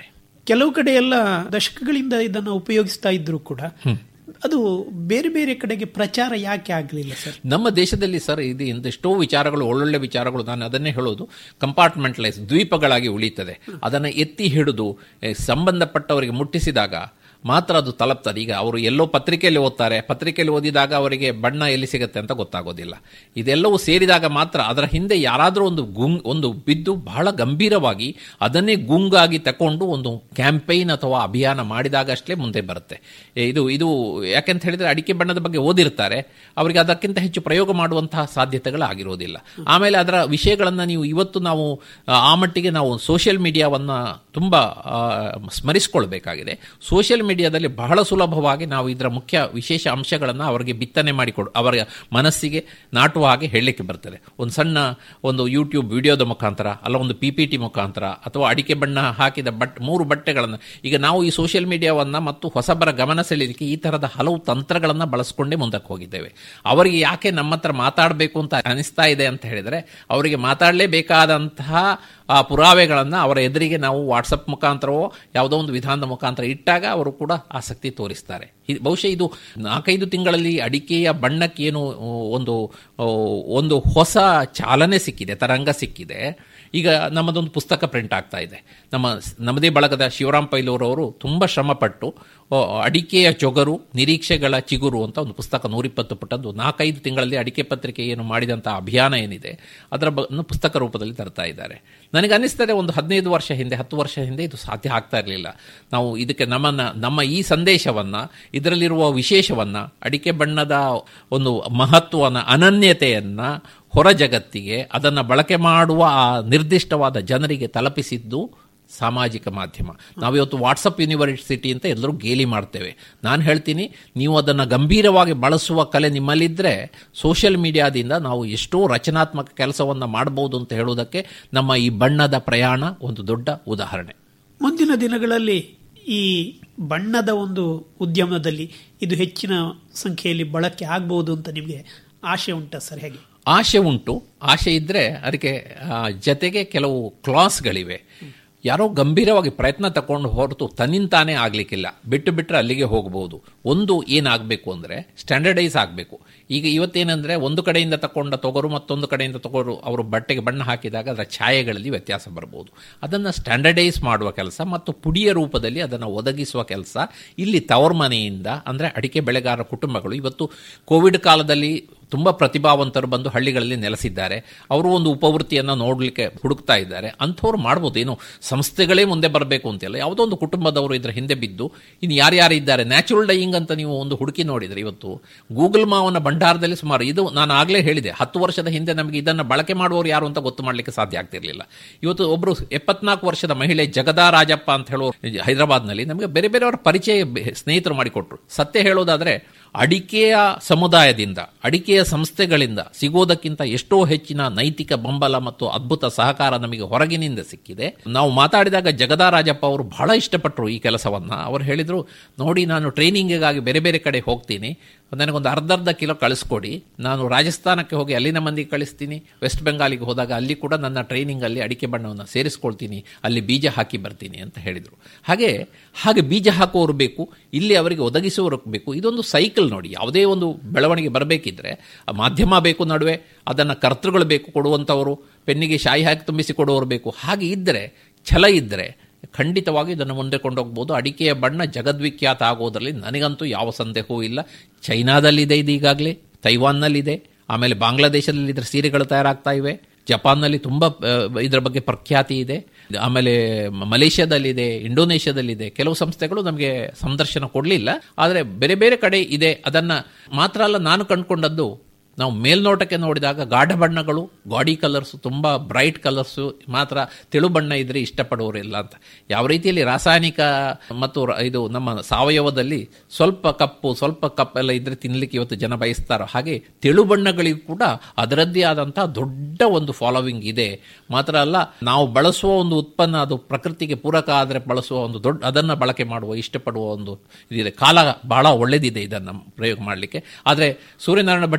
ಕೆಲವು ಕಡೆ ಎಲ್ಲ ದಶಕಗಳಿಂದ ಇದನ್ನು ಉಪಯೋಗಿಸ್ತಾ ಇದ್ರು ಕೂಡ ಅದು ಬೇರೆ ಬೇರೆ ಕಡೆಗೆ ಪ್ರಚಾರ ಯಾಕೆ ಆಗಲಿಲ್ಲ ಸರ್
ನಮ್ಮ ದೇಶದಲ್ಲಿ ಸರ್ ಇದು ಇಂದೆಷ್ಟೋ ವಿಚಾರಗಳು ಒಳ್ಳೊಳ್ಳೆ ವಿಚಾರಗಳು ನಾನು ಅದನ್ನೇ ಹೇಳೋದು ಕಂಪಾರ್ಟ್ಮೆಂಟಲೈಸ್ ದ್ವೀಪಗಳಾಗಿ ಉಳಿತದೆ ಅದನ್ನು ಎತ್ತಿ ಹಿಡಿದು ಎ, ಸಂಬಂಧಪಟ್ಟವರಿಗೆ ಮುಟ್ಟಿಸಿದಾಗ ಮಾತ್ರ ಅದು ತಲುಪ್ತದೆ ಈಗ ಅವರು ಎಲ್ಲೋ ಪತ್ರಿಕೆಯಲ್ಲಿ ಓದ್ತಾರೆ ಪತ್ರಿಕೆಯಲ್ಲಿ ಓದಿದಾಗ ಅವರಿಗೆ ಬಣ್ಣ ಎಲ್ಲಿ ಸಿಗುತ್ತೆ ಅಂತ ಗೊತ್ತಾಗೋದಿಲ್ಲ ಇದೆಲ್ಲವೂ ಸೇರಿದಾಗ ಮಾತ್ರ ಅದರ ಹಿಂದೆ ಯಾರಾದರೂ ಒಂದು ಗುಂಗ್ ಒಂದು ಬಿದ್ದು ಬಹಳ ಗಂಭೀರವಾಗಿ ಅದನ್ನೇ ಗುಂಗಾಗಿ ತಕೊಂಡು ಒಂದು ಕ್ಯಾಂಪೈನ್ ಅಥವಾ ಅಭಿಯಾನ ಮಾಡಿದಾಗ ಅಷ್ಟೇ ಮುಂದೆ ಬರುತ್ತೆ ಏ, ಇದು ಇದು ಯಾಕೆಂತ ಹೇಳಿದ್ರೆ ಅಡಿಕೆ ಬಣ್ಣದ ಬಗ್ಗೆ ಓದಿರ್ತಾರೆ ಅವರಿಗೆ ಅದಕ್ಕಿಂತ ಹೆಚ್ಚು ಪ್ರಯೋಗ ಮಾಡುವಂತಹ ಸಾಧ್ಯತೆಗಳು ಆಗಿರೋದಿಲ್ಲ ಆಮೇಲೆ ಅದರ ವಿಷಯಗಳನ್ನು ನೀವು ಇವತ್ತು ನಾವು ಆ, ಆ ಮಟ್ಟಿಗೆ ನಾವು ಸೋಷಿಯಲ್ ಮೀಡಿಯಾವನ್ನ ತುಂಬಾ ಆ, ಸ್ಮರಿಸಿಕೊಳ್ಬೇಕಾಗಿದೆ ಸೋಷಿಯಲ್ ಮೀಡಿಯಾದಲ್ಲಿ ಬಹಳ ಸುಲಭವಾಗಿ ನಾವು ಇದರ ಮುಖ್ಯ ವಿಶೇಷ ಅಂಶಗಳನ್ನು ಅವರಿಗೆ ಬಿತ್ತನೆ ಮಾಡಿಕೊಡು ಅವರ ಮನಸ್ಸಿಗೆ ನಾಟುವ ಹಾಗೆ ಹೇಳಲಿಕ್ಕೆ ಬರ್ತದೆ ಒಂದು ಸಣ್ಣ ಒಂದು ಯೂಟ್ಯೂಬ್ ವಿಡಿಯೋದ ಮುಖಾಂತರ ಅಲ್ಲ ಒಂದು ಪಿ ಪಿ ಟಿ ಮುಖಾಂತರ ಅಥವಾ ಅಡಿಕೆ ಬಣ್ಣ ಹಾಕಿದ ಬಟ್ ಮೂರು ಬಟ್ಟೆಗಳನ್ನು ಈಗ ನಾವು ಈ ಸೋಷಿಯಲ್ ಮೀಡಿಯಾವನ್ನ ಮತ್ತು ಹೊಸಬರ ಗಮನ ಸೆಳೆಯಲಿಕ್ಕೆ ಈ ತರಹದ ಹಲವು ತಂತ್ರಗಳನ್ನು ಬಳಸ್ಕೊಂಡೇ ಮುಂದಕ್ಕೆ ಹೋಗಿದ್ದೇವೆ ಅವರಿಗೆ ಯಾಕೆ ನಮ್ಮ ಹತ್ರ ಮಾತಾಡಬೇಕು ಅಂತ ಅನಿಸ್ತಾ ಇದೆ ಅಂತ ಹೇಳಿದರೆ ಅವರಿಗೆ ಮಾತಾಡಲೇಬೇಕಾದಂತಹ ಆ ಪುರಾವೆಗಳನ್ನು ಅವರ ಎದುರಿಗೆ ನಾವು ವಾಟ್ಸಪ್ ಮುಖಾಂತರವೋ ಯಾವುದೋ ಒಂದು ವಿಧಾನದ ಮುಖಾಂತರ ಇಟ್ಟಾಗ ಅವರು ಕೂಡ ಆಸಕ್ತಿ ತೋರಿಸ್ತಾರೆ ಇದ್- ಬಹುಶಃ ಇದು ನಾಲ್ಕೈದು ತಿಂಗಳಲ್ಲಿ ಅಡಿಕೆಯ ಬಣ್ಣಕ್ಕೇನು ಆ, ಒಂದು ಆ, ಒಂದು ಹೊಸ ಚಾಲನೆ ಸಿಕ್ಕಿದೆ ತರಂಗ ಸಿಕ್ಕಿದೆ ಈಗ ನಮ್ಮದೊಂದು ಪುಸ್ತಕ ಪ್ರಿಂಟ್ ಆಗ್ತಾ ಇದೆ ನಮ್ಮ ನಮ್ಮದೇ ಬಳಗದ ಶಿವರಾಮ್ ಪೈಲೂರವರು ತುಂಬ ಶ್ರಮಪಟ್ಟು ಆ, ಅಡಿಕೆಯ ಚೊಗರು ನಿರೀಕ್ಷೆಗಳ ಚಿಗುರು ಅಂತ ಒಂದು ಪುಸ್ತಕ ನೂರಿಪ್ಪತ್ತು ಪುಟದ್ದು ನಾಲ್ಕೈದು ತಿಂಗಳಲ್ಲಿ ಅಡಿಕೆ ಪತ್ರಿಕೆ ಏನು ಮಾಡಿದಂಥ ಅಭಿಯಾನ ಏನಿದೆ ಅದರ ಬ ಪುಸ್ತಕ ರೂಪದಲ್ಲಿ ತರ್ತಾ ಇದ್ದಾರೆ ನನಗೆ ಅನ್ನಿಸ್ತದೆ ಒಂದು ಹದಿನೈದು ವರ್ಷ ಹಿಂದೆ ಹತ್ತು ವರ್ಷ ಹಿಂದೆ ಇದು ಸಾಧ್ಯ ಆಗ್ತಾ ಇರಲಿಲ್ಲ ನಾವು ಇದಕ್ಕೆ ನಮ್ಮನ್ನ ನಮ್ಮ ಈ ಸಂದೇಶವನ್ನ ಇದರಲ್ಲಿರುವ ವಿಶೇಷವನ್ನ ಅಡಿಕೆ ಬಣ್ಣದ ಒಂದು ಮಹತ್ವನ ಅನನ್ಯತೆಯನ್ನ ಹೊರ ಜಗತ್ತಿಗೆ ಅದನ್ನು ಬಳಕೆ ಮಾಡುವ ಆ ನಿರ್ದಿಷ್ಟವಾದ ಜನರಿಗೆ ತಲುಪಿಸಿದ್ದು ಸಾಮಾಜಿಕ ಮಾಧ್ಯಮ ನಾವಿವತ್ತು ವಾಟ್ಸಪ್ ಯೂನಿವರ್ಸಿಟಿ ಅಂತ ಎಲ್ಲರೂ ಗೇಲಿ ಮಾಡ್ತೇವೆ ನಾನು ಹೇಳ್ತೀನಿ ನೀವು ಅದನ್ನು ಗಂಭೀರವಾಗಿ ಬಳಸುವ ಕಲೆ ನಿಮ್ಮಲ್ಲಿದ್ದರೆ ಸೋಷಿಯಲ್ ಮೀಡಿಯಾದಿಂದ ನಾವು ಎಷ್ಟೋ ರಚನಾತ್ಮಕ ಕೆಲಸವನ್ನು ಮಾಡಬಹುದು ಅಂತ ಹೇಳುವುದಕ್ಕೆ ನಮ್ಮ ಈ ಬಣ್ಣದ ಪ್ರಯಾಣ ಒಂದು ದೊಡ್ಡ ಉದಾಹರಣೆ
ಮುಂದಿನ ದಿನಗಳಲ್ಲಿ ಈ ಬಣ್ಣದ ಒಂದು ಉದ್ಯಮದಲ್ಲಿ ಇದು ಹೆಚ್ಚಿನ ಸಂಖ್ಯೆಯಲ್ಲಿ ಬಳಕೆ ಆಗಬಹುದು ಅಂತ ನಿಮಗೆ ಆಶೆ ಉಂಟಾ ಸರ್ ಹೇಗೆ
ಆಶೆ ಉಂಟು ಆಶೆ ಇದ್ದರೆ ಅದಕ್ಕೆ ಆ, ಜತೆಗೆ ಕೆಲವು ಕ್ಲಾಸ್ಗಳಿವೆ ಯಾರೋ ಗಂಭೀರವಾಗಿ ಪ್ರಯತ್ನ ತಗೊಂಡು ಹೊರತು ತನ್ನಿಂತಾನೇ ಆಗಲಿಕ್ಕಿಲ್ಲ ಬಿಟ್ಟು ಬಿಟ್ಟರೆ ಅಲ್ಲಿಗೆ ಹೋಗಬಹುದು ಒಂದು ಏನಾಗಬೇಕು ಅಂದರೆ ಸ್ಟ್ಯಾಂಡರ್ಡೈಸ್ ಆಗಬೇಕು ಈಗ ಇವತ್ತೇನೆಂದರೆ ಒಂದು ಕಡೆಯಿಂದ ತಗೊಂಡ ತೊಗರು ಮತ್ತೊಂದು ಕಡೆಯಿಂದ ತಗೋರು ಅವರು ಬಟ್ಟೆಗೆ ಬಣ್ಣ ಹಾಕಿದಾಗ ಅದರ ಛಾಯೆಗಳಲ್ಲಿ ವ್ಯತ್ಯಾಸ ಬರಬಹುದು ಅದನ್ನು ಸ್ಟ್ಯಾಂಡರ್ಡೈಸ್ ಮಾಡುವ ಕೆಲಸ ಮತ್ತು ಪುಡಿಯ ರೂಪದಲ್ಲಿ ಅದನ್ನು ಒದಗಿಸುವ ಕೆಲಸ ಇಲ್ಲಿ ತವರ್ ಮನೆಯಿಂದ ಅಂದರೆ ಅಡಿಕೆ ಬೆಳೆಗಾರರ ಕುಟುಂಬಗಳು ಇವತ್ತು ಕೋವಿಡ್ ಕಾಲದಲ್ಲಿ ತುಂಬ ಪ್ರತಿಭಾವಂತರು ಬಂದು ಹಳ್ಳಿಗಳಲ್ಲಿ ನೆಲೆಸಿದ್ದಾರೆ ಅವರು ಒಂದು ಉಪವೃತ್ತಿಯನ್ನು ನೋಡಲಿಕ್ಕೆ ಹುಡುಕ್ತಾ ಇದ್ದಾರೆ ಅಂಥವ್ರು ಮಾಡ್ಬೋದು ಏನು ಸಂಸ್ಥೆಗಳೇ ಮುಂದೆ ಬರಬೇಕು ಅಂತಿಲ್ಲ ಯಾವುದೋ ಒಂದು ಕುಟುಂಬದವರು ಇದರ ಹಿಂದೆ ಬಿದ್ದು ಇನ್ನು ಯಾರ್ಯಾರು ಇದ್ದಾರೆ ನ್ಯಾಚುರಲ್ ಡೈಯಿಂಗ್ ಅಂತ ನೀವು ಒಂದು ಹುಡುಕಿ ನೋಡಿದರೆ ಇವತ್ತು ಗೂಗಲ್ ಮಾವನ ಭಂಡಾರದಲ್ಲಿ ಸುಮಾರು ಇದು ನಾನು ಆಗಲೇ ಹೇಳಿದೆ ಹತ್ತು ವರ್ಷದ ಹಿಂದೆ ನಮಗೆ ಇದನ್ನು ಬಳಕೆ ಮಾಡುವವರು ಯಾರು ಅಂತ ಗೊತ್ತು ಮಾಡಲಿಕ್ಕೆ ಸಾಧ್ಯ ಆಗ್ತಿರ್ಲಿಲ್ಲ ಇವತ್ತು ಒಬ್ಬರು ಎಪ್ಪತ್ನಾಲ್ಕು ವರ್ಷದ ಮಹಿಳೆ ಜಗದಾ ರಾಜಪ್ಪ ಅಂತ ಹೇಳೋ ಹೈದರಾಬಾದ್ನಲ್ಲಿ ನಮಗೆ ಬೇರೆ ಬೇರೆಯವರ ಪರಿಚಯ ಬೆ- ಸ್ನೇಹಿತರು ಮಾಡಿಕೊಟ್ರು ಸತ್ಯ ಹೇಳೋದಾದ್ರೆ ಅಡಿಕೆಯ ಸಮುದಾಯದಿಂದ ಅಡಿಕೆಯ ಸಂಸ್ಥೆಗಳಿಂದ ಸಿಗೋದಕ್ಕಿಂತ ಎಷ್ಟೋ ಹೆಚ್ಚಿನ ನೈತಿಕ ಬೆಂಬಲ ಮತ್ತು ಅದ್ಭುತ ಸಹಕಾರ ನಮಗೆ ಹೊರಗಿನಿಂದ ಸಿಕ್ಕಿದೆ ನಾವು ಮಾತಾಡಿದಾಗ ಜಗದಾ ರಾಜಪ್ಪ ಅವರು ಬಹಳ ಇಷ್ಟಪಟ್ಟರು ಈ ಕೆಲಸವನ್ನ ಅವರು ಹೇಳಿದ್ರು ನೋಡಿ ನಾನು ಟ್ರೈನಿಂಗಿಗಾಗಿ ಬೇರೆ ಬೇರೆ ಕಡೆ ಹೋಗ್ತೀನಿ ನನಗೊಂದು ಅರ್ಧ ಅರ್ಧ ಕಿಲೋ ಕಳಿಸ್ಕೊಡಿ ನಾನು ರಾಜಸ್ಥಾನಕ್ಕೆ ಹೋಗಿ ಅಲ್ಲಿನ ಮಂದಿಗೆ ಕಳಿಸ್ತೀನಿ ವೆಸ್ಟ್ ಬೆಂಗಾಲಿಗೆ ಹೋದಾಗ ಅಲ್ಲಿ ಕೂಡ ನನ್ನ ಟ್ರೈನಿಂಗ್ ಅಲ್ಲಿ ಅಡಿಕೆ ಬಣ್ಣವನ್ನು ಸೇರಿಸ್ಕೊಳ್ತೀನಿ ಅಲ್ಲಿ ಬೀಜ ಹಾಕಿ ಬರ್ತೀನಿ ಅಂತ ಹೇಳಿದರು ಹಾಗೆ ಹಾಗೆ ಬೀಜ ಹಾಕುವವರು ಬೇಕು ಇಲ್ಲಿ ಅವರಿಗೆ ಒದಗಿಸುವವರು ಬೇಕು ಇದೊಂದು ಸೈಕಲ್ ನೋಡಿ ಯಾವುದೇ ಒಂದು ಬೆಳವಣಿಗೆ ಬರಬೇಕಿದ್ರೆ ಆ ಮಾಧ್ಯಮ ಬೇಕು ನಡುವೆ ಅದನ್ನು ಕರ್ತೃಗಳು ಬೇಕು ಕೊಡುವಂಥವರು ಪೆನ್ನಿಗೆ ಶಾಯಿ ಹಾಕಿ ತುಂಬಿಸಿ ಕೊಡುವವರು ಬೇಕು ಹಾಗೆ ಇದ್ದರೆ ಛಲ ಇದ್ದರೆ ಖಂಡಿತವಾಗಿ ಇದನ್ನು ಮುಂದೆ ಕೊಂಡೋಗ್ಬೋದು ಅಡಿಕೆಯ ಬಣ್ಣ ಜಗದ್ವಿಖ್ಯಾತ ಆಗೋದರಲ್ಲಿ ನನಗಂತೂ ಯಾವ ಸಂದೇಹವೂ ಇಲ್ಲ ಚೈನಾದಲ್ಲಿದೆ ಇದು ಈಗಾಗಲೇ ತೈವಾನ್ನಲ್ಲಿದೆ ಆಮೇಲೆ ಬಾಂಗ್ಲಾದೇಶದಲ್ಲಿ ಇದರ ಸೀರೆಗಳು ತಯಾರಾಗ್ತಾ ಇವೆ ಜಪಾನ್ನಲ್ಲಿ ತುಂಬ ಇದರ ಬಗ್ಗೆ ಪ್ರಖ್ಯಾತಿ ಇದೆ ಆಮೇಲೆ ಮ- ಮಲೇಷ್ಯಾದಲ್ಲಿದೆ ಇಂಡೋನೇಷ್ಯಾದಲ್ಲಿದೆ ಕೆಲವು ಸಂಸ್ಥೆಗಳು ನಮಗೆ ಸಂದರ್ಶನ ಕೊಡಲಿಲ್ಲ ಆದರೆ ಬೇರೆ ಬೇರೆ ಕಡೆ ಇದೆ ಅದನ್ನು ಮಾತ್ರ ಅಲ್ಲ ನಾನು ಕಂಡುಕೊಂಡದ್ದು ನಾವು ಮೇಲ್ನೋಟಕ್ಕೆ ನೋಡಿದಾಗ ಗಾಢ ಬಣ್ಣಗಳು ಗಾಡಿ ಕಲರ್ಸ್ ತುಂಬ ಬ್ರೈಟ್ ಕಲರ್ಸು ಮಾತ್ರ ತೆಳು ಬಣ್ಣ ಇದ್ರೆ ಇಷ್ಟಪಡುವವರಿಲ್ಲ ಅಂತ ಯಾವ ರೀತಿಯಲ್ಲಿ ರಾಸಾಯನಿಕ ಮತ್ತು ರ- ಇದು ನಮ್ಮ ಸಾವಯವದಲ್ಲಿ ಸ್ವಲ್ಪ ಕಪ್ಪು ಸ್ವಲ್ಪ ಕಪ್ಪೆಲ್ಲ ಇದ್ರೆ ತಿನ್ಲಿಕ್ಕೆ ಇವತ್ತು ಜನ ಬಯಸ್ತಾರೋ ಹಾಗೆ ತೆಳು ಬಣ್ಣಗಳಿಗೂ ಕೂಡ ಅದರದ್ದೇ ಆದಂತಹ ದೊಡ್ಡ ಒಂದು ಫಾಲೋವಿಂಗ್ ಇದೆ ಮಾತ್ರ ಅಲ್ಲ ನಾವು ಬಳಸುವ ಒಂದು ಉತ್ಪನ್ನ ಅದು ಪ್ರಕೃತಿಗೆ ಪೂರಕ ಆದರೆ ಬಳಸುವ ಒಂದು ದೊಡ್ಡ ಅದನ್ನು ಬಳಕೆ ಮಾಡುವ ಇಷ್ಟಪಡುವ ಒಂದು ಇದಿದೆ ಕಾಲ ಬಹಳ ಒಳ್ಳೆದಿದೆ ಇದನ್ನು ಪ್ರಯೋಗ ಮಾಡಲಿಕ್ಕೆ ಆದರೆ ಸೂರ್ಯನಾರಾಯಣ ಭಟ್ರೆ ನಮ್ಮ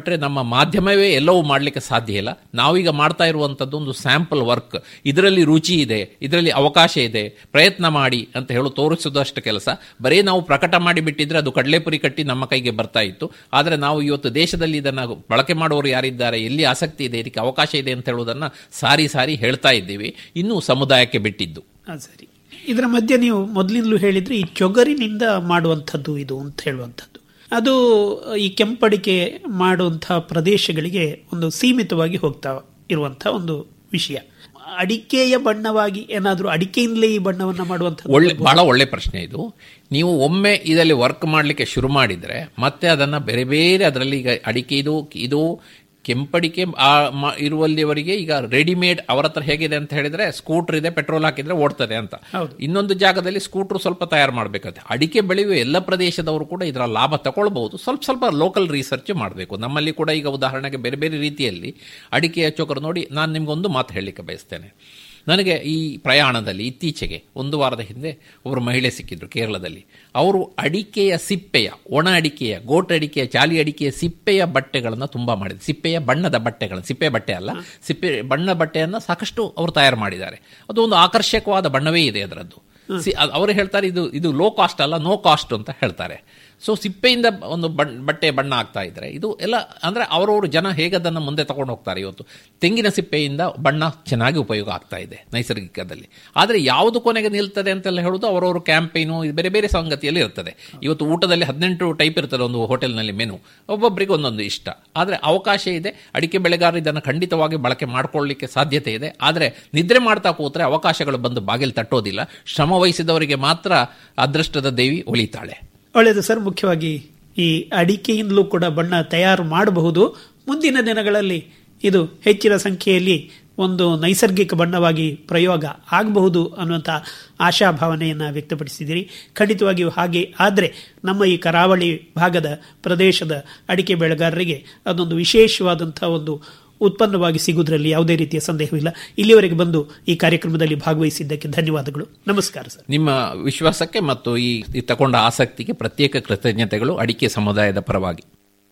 ಮಾಧ್ಯಮವೇ ಎಲ್ಲವೂ ಮಾಡಲಿಕ್ಕೆ ಸಾಧ್ಯ ಇಲ್ಲ ನಾವೀಗ ಮಾಡ್ತಾ ಇರುವಂಥದ್ದು ಒಂದು ಸ್ಯಾಂಪಲ್ ವರ್ಕ್ ಇದರಲ್ಲಿ ರುಚಿ ಇದೆ ಇದರಲ್ಲಿ ಅವಕಾಶ ಇದೆ ಪ್ರಯತ್ನ ಮಾಡಿ ಅಂತ ಹೇಳು ತೋರಿಸೋದಷ್ಟು ಕೆಲಸ ಬರೀ ನಾವು ಪ್ರಕಟ ಮಾಡಿ ಬಿಟ್ಟಿದ್ರೆ ಅದು ಕಡಲೆಪುರಿ ಕಟ್ಟಿ ನಮ್ಮ ಕೈಗೆ ಬರ್ತಾ ಇತ್ತು ಆದರೆ ನಾವು ಇವತ್ತು ದೇಶದಲ್ಲಿ ಇದನ್ನು ಬಳಕೆ ಮಾಡುವವರು ಯಾರಿದ್ದಾರೆ ಎಲ್ಲಿ ಆಸಕ್ತಿ ಇದೆ ಇದಕ್ಕೆ ಅವಕಾಶ ಇದೆ ಅಂತ ಹೇಳುವುದನ್ನು ಸಾರಿ ಸಾರಿ ಹೇಳ್ತಾ ಇದ್ದೀವಿ ಇನ್ನೂ ಸಮುದಾಯಕ್ಕೆ ಬಿಟ್ಟಿದ್ದು
ಆ, ಸರಿ ಇದರ ಮಧ್ಯೆ ನೀವು ಮೊದಲಿಂದಲೂ ಹೇಳಿದ್ರೆ ಈ ಚೊಗರಿನಿಂದ ಮಾಡುವಂಥದ್ದು ಇದು ಅಂತ ಹೇಳುವಂಥದ್ದು ಅದು ಈ ಕೆಂಪಡಿಕೆ ಮಾಡುವಂತಹ ಪ್ರದೇಶಗಳಿಗೆ ಒಂದು ಸೀಮಿತವಾಗಿ ಹೋಗ್ತಾ ಇರುವಂತಹ ಒಂದು ವಿಷಯ ಅಡಿಕೆಯ ಬಣ್ಣವಾಗಿ ಏನಾದರೂ ಅಡಿಕೆಯಿಂದಲೇ ಈ ಬಣ್ಣವನ್ನ ಮಾಡುವಂಥದ್ದು
ಒಳ್ಳೆ ಬಹಳ ಒಳ್ಳೆ ಪ್ರಶ್ನೆ ಇದು ನೀವು ಒಮ್ಮೆ ಇದರಲ್ಲಿ ವರ್ಕ್ ಮಾಡಲಿಕ್ಕೆ ಶುರು ಮಾಡಿದ್ರೆ ಮತ್ತೆ ಅದನ್ನ ಬೇರೆ ಬೇರೆ ಅದರಲ್ಲಿ ಈಗ ಅಡಿಕೆ ಇದು ಇದು ಕೆಂಪಡಿಕೆ ಆ ಮ- ಇರುವಲ್ಲಿವರೆಗೆ ಈಗ ರೆಡಿಮೇಡ್ ಅವರ ಹತ್ರ ಹೇಗಿದೆ ಅಂತ ಹೇಳಿದ್ರೆ ಸ್ಕೂಟರ್ ಇದೆ ಪೆಟ್ರೋಲ್ ಹಾಕಿದ್ರೆ ಓಡ್ತದೆ ಅಂತ ಇನ್ನೊಂದು ಜಾಗದಲ್ಲಿ ಸ್ಕೂಟರ್ ಸ್ವಲ್ಪ ತಯಾರು ಮಾಡಬೇಕಾಗುತ್ತೆ ಅಡಿಕೆ ಬೆಳೆಯುವ ಎಲ್ಲ ಪ್ರದೇಶದವರು ಕೂಡ ಇದರ ಲಾಭ ತಗೊಳ್ಬಹುದು ಸ್ವಲ್ಪ ಸ್ವಲ್ಪ ಲೋಕಲ್ ರಿಸರ್ಚ್ ಮಾಡಬೇಕು ನಮ್ಮಲ್ಲಿ ಕೂಡ ಈಗ ಉದಾಹರಣೆಗೆ ಬೇರೆ ಬೇರೆ ರೀತಿಯಲ್ಲಿ ಅಡಿಕೆಯ ಚೋಕರು ನೋಡಿ ನಾನು ನಿಮ್ಗೊಂದು ಮಾತು ಹೇಳಲಿಕ್ಕೆ ಬಯಸ್ತೇನೆ ನನಗೆ ಈ ಪ್ರಯಾಣದಲ್ಲಿ ಇತ್ತೀಚೆಗೆ ಒಂದು ವಾರದ ಹಿಂದೆ ಒಬ್ಬರು ಮಹಿಳೆ ಸಿಕ್ಕಿದ್ರು ಕೇರಳದಲ್ಲಿ ಅವರು ಅಡಿಕೆಯ ಸಿಪ್ಪೆಯ ಒಣ ಅಡಿಕೆಯ ಗೋಟ್ ಅಡಿಕೆಯ ಚಾಲಿ ಅಡಿಕೆಯ ಸಿಪ್ಪೆಯ ಬಟ್ಟೆಗಳನ್ನು ತುಂಬಾ ಮಾಡಿದ್ರು ಸಿಪ್ಪೆಯ ಬಣ್ಣದ ಬಟ್ಟೆಗಳನ್ನು ಸಿಪ್ಪೆ ಬಟ್ಟೆ ಅಲ್ಲ ಸಿಪ್ಪೆ ಬಣ್ಣ ಬಟ್ಟೆಯನ್ನು ಸಾಕಷ್ಟು ಅವರು ತಯಾರು ಮಾಡಿದ್ದಾರೆ ಅದು ಒಂದು ಆಕರ್ಷಕವಾದ ಬಣ್ಣವೇ ಇದೆ ಅದರದ್ದು ಸಿ- ಅ- ಅವರು ಹೇಳ್ತಾರೆ ಇದು ಇದು ಲೋ ಕಾಸ್ಟ್ ಅಲ್ಲ ನೋ ಕಾಸ್ಟ್ ಅಂತ ಹೇಳ್ತಾರೆ ಸೊ ಸಿಪ್ಪೆಯಿಂದ ಒಂದು ಬಣ್- ಬಟ್ಟೆ ಬಣ್ಣ ಆಗ್ತಾ ಇದ್ರೆ ಇದು ಎಲ್ಲ ಅಂದ್ರೆ ಅವರವರು ಜನ ಹೇಗೆ ಅದನ್ನು ಮುಂದೆ ತಗೊಂಡು ಹೋಗ್ತಾರೆ ಇವತ್ತು ತೆಂಗಿನ ಸಿಪ್ಪೆಯಿಂದ ಬಣ್ಣ ಚೆನ್ನಾಗಿ ಉಪಯೋಗ ಆಗ್ತಾ ಇದೆ ನೈಸರ್ಗಿಕದಲ್ಲಿ ಆದರೆ ಯಾವುದು ಕೊನೆಗೆ ನಿಲ್ತದೆ ಅಂತೆಲ್ಲ ಹೇಳುವುದು ಅವರವರು ಕ್ಯಾಂಪೇನು ಇದು ಬೇರೆ ಬೇರೆ ಸಂಗತಿಯಲ್ಲಿ ಇರ್ತದೆ ಇವತ್ತು ಊಟದಲ್ಲಿ ಹದಿನೆಂಟು ಟೈಪ್ ಇರ್ತದೆ ಒಂದು ಹೋಟೆಲ್ನಲ್ಲಿ ಮೆನು ಒಬ್ಬೊಬ್ಬರಿಗೆ ಒಂದೊಂದು ಇಷ್ಟ ಆದರೆ ಅವಕಾಶ ಇದೆ ಅಡಿಕೆ ಬೆಳೆಗಾರರು ಇದನ್ನು ಖಂಡಿತವಾಗಿ ಬಳಕೆ ಮಾಡ್ಕೊಳ್ಳಿಕ್ಕೆ ಸಾಧ್ಯತೆ ಇದೆ ಆದರೆ ನಿದ್ರೆ ಮಾಡ್ತಾ ಕೂತ್ರೆ ಅವಕಾಶಗಳು ಬಂದು ಬಾಗಿಲು ತಟ್ಟೋದಿಲ್ಲ ಶ್ರಮ ವಹಿಸಿದವರಿಗೆ ಮಾತ್ರ ಅದೃಷ್ಟದ ದೇವಿ ಒಲಿತಾಳೆ
ಒಳ್ಳೆಯದು ಸರ್ ಮುಖ್ಯವಾಗಿ ಈ ಅಡಿಕೆಯಿಂದಲೂ ಕೂಡ ಬಣ್ಣ ತಯಾರು ಮಾಡಬಹುದು ಮುಂದಿನ ದಿನಗಳಲ್ಲಿ ಇದು ಹೆಚ್ಚಿನ ಸಂಖ್ಯೆಯಲ್ಲಿ ಒಂದು ನೈಸರ್ಗಿಕ ಬಣ್ಣವಾಗಿ ಪ್ರಯೋಗ ಆಗಬಹುದು ಅನ್ನುವಂಥ ಆಶಾಭಾವನೆಯನ್ನು ವ್ಯಕ್ತಪಡಿಸಿದ್ದೀರಿ ಖಂಡಿತವಾಗಿಯೂ ಹಾಗೆ ಆದರೆ ನಮ್ಮ ಈ ಕರಾವಳಿ ಭಾಗದ ಪ್ರದೇಶದ ಅಡಿಕೆ ಬೆಳೆಗಾರರಿಗೆ ಅದೊಂದು ವಿಶೇಷವಾದಂಥ ಒಂದು ಉತ್ಪನ್ನವಾಗಿ ಸಿಗುವುದರಲ್ಲಿ ಯಾವುದೇ ರೀತಿಯ ಸಂದೇಹವಿಲ್ಲ ಇಲ್ಲಿವರೆಗೆ ಬಂದು ಈ ಕಾರ್ಯಕ್ರಮದಲ್ಲಿ ಭಾಗವಹಿಸಿದ್ದಕ್ಕೆ ಧನ್ಯವಾದಗಳು ನಮಸ್ಕಾರ ಸರ್
ನಿಮ್ಮ ವಿಶ್ವಾಸಕ್ಕೆ ಮತ್ತು ಈ ಈ ತಗೊಂಡ ಆಸಕ್ತಿಗೆ ಪ್ರತ್ಯೇಕ ಕೃತಜ್ಞತೆಗಳು ಅಡಿಕೆ ಸಮುದಾಯದ ಪರವಾಗಿ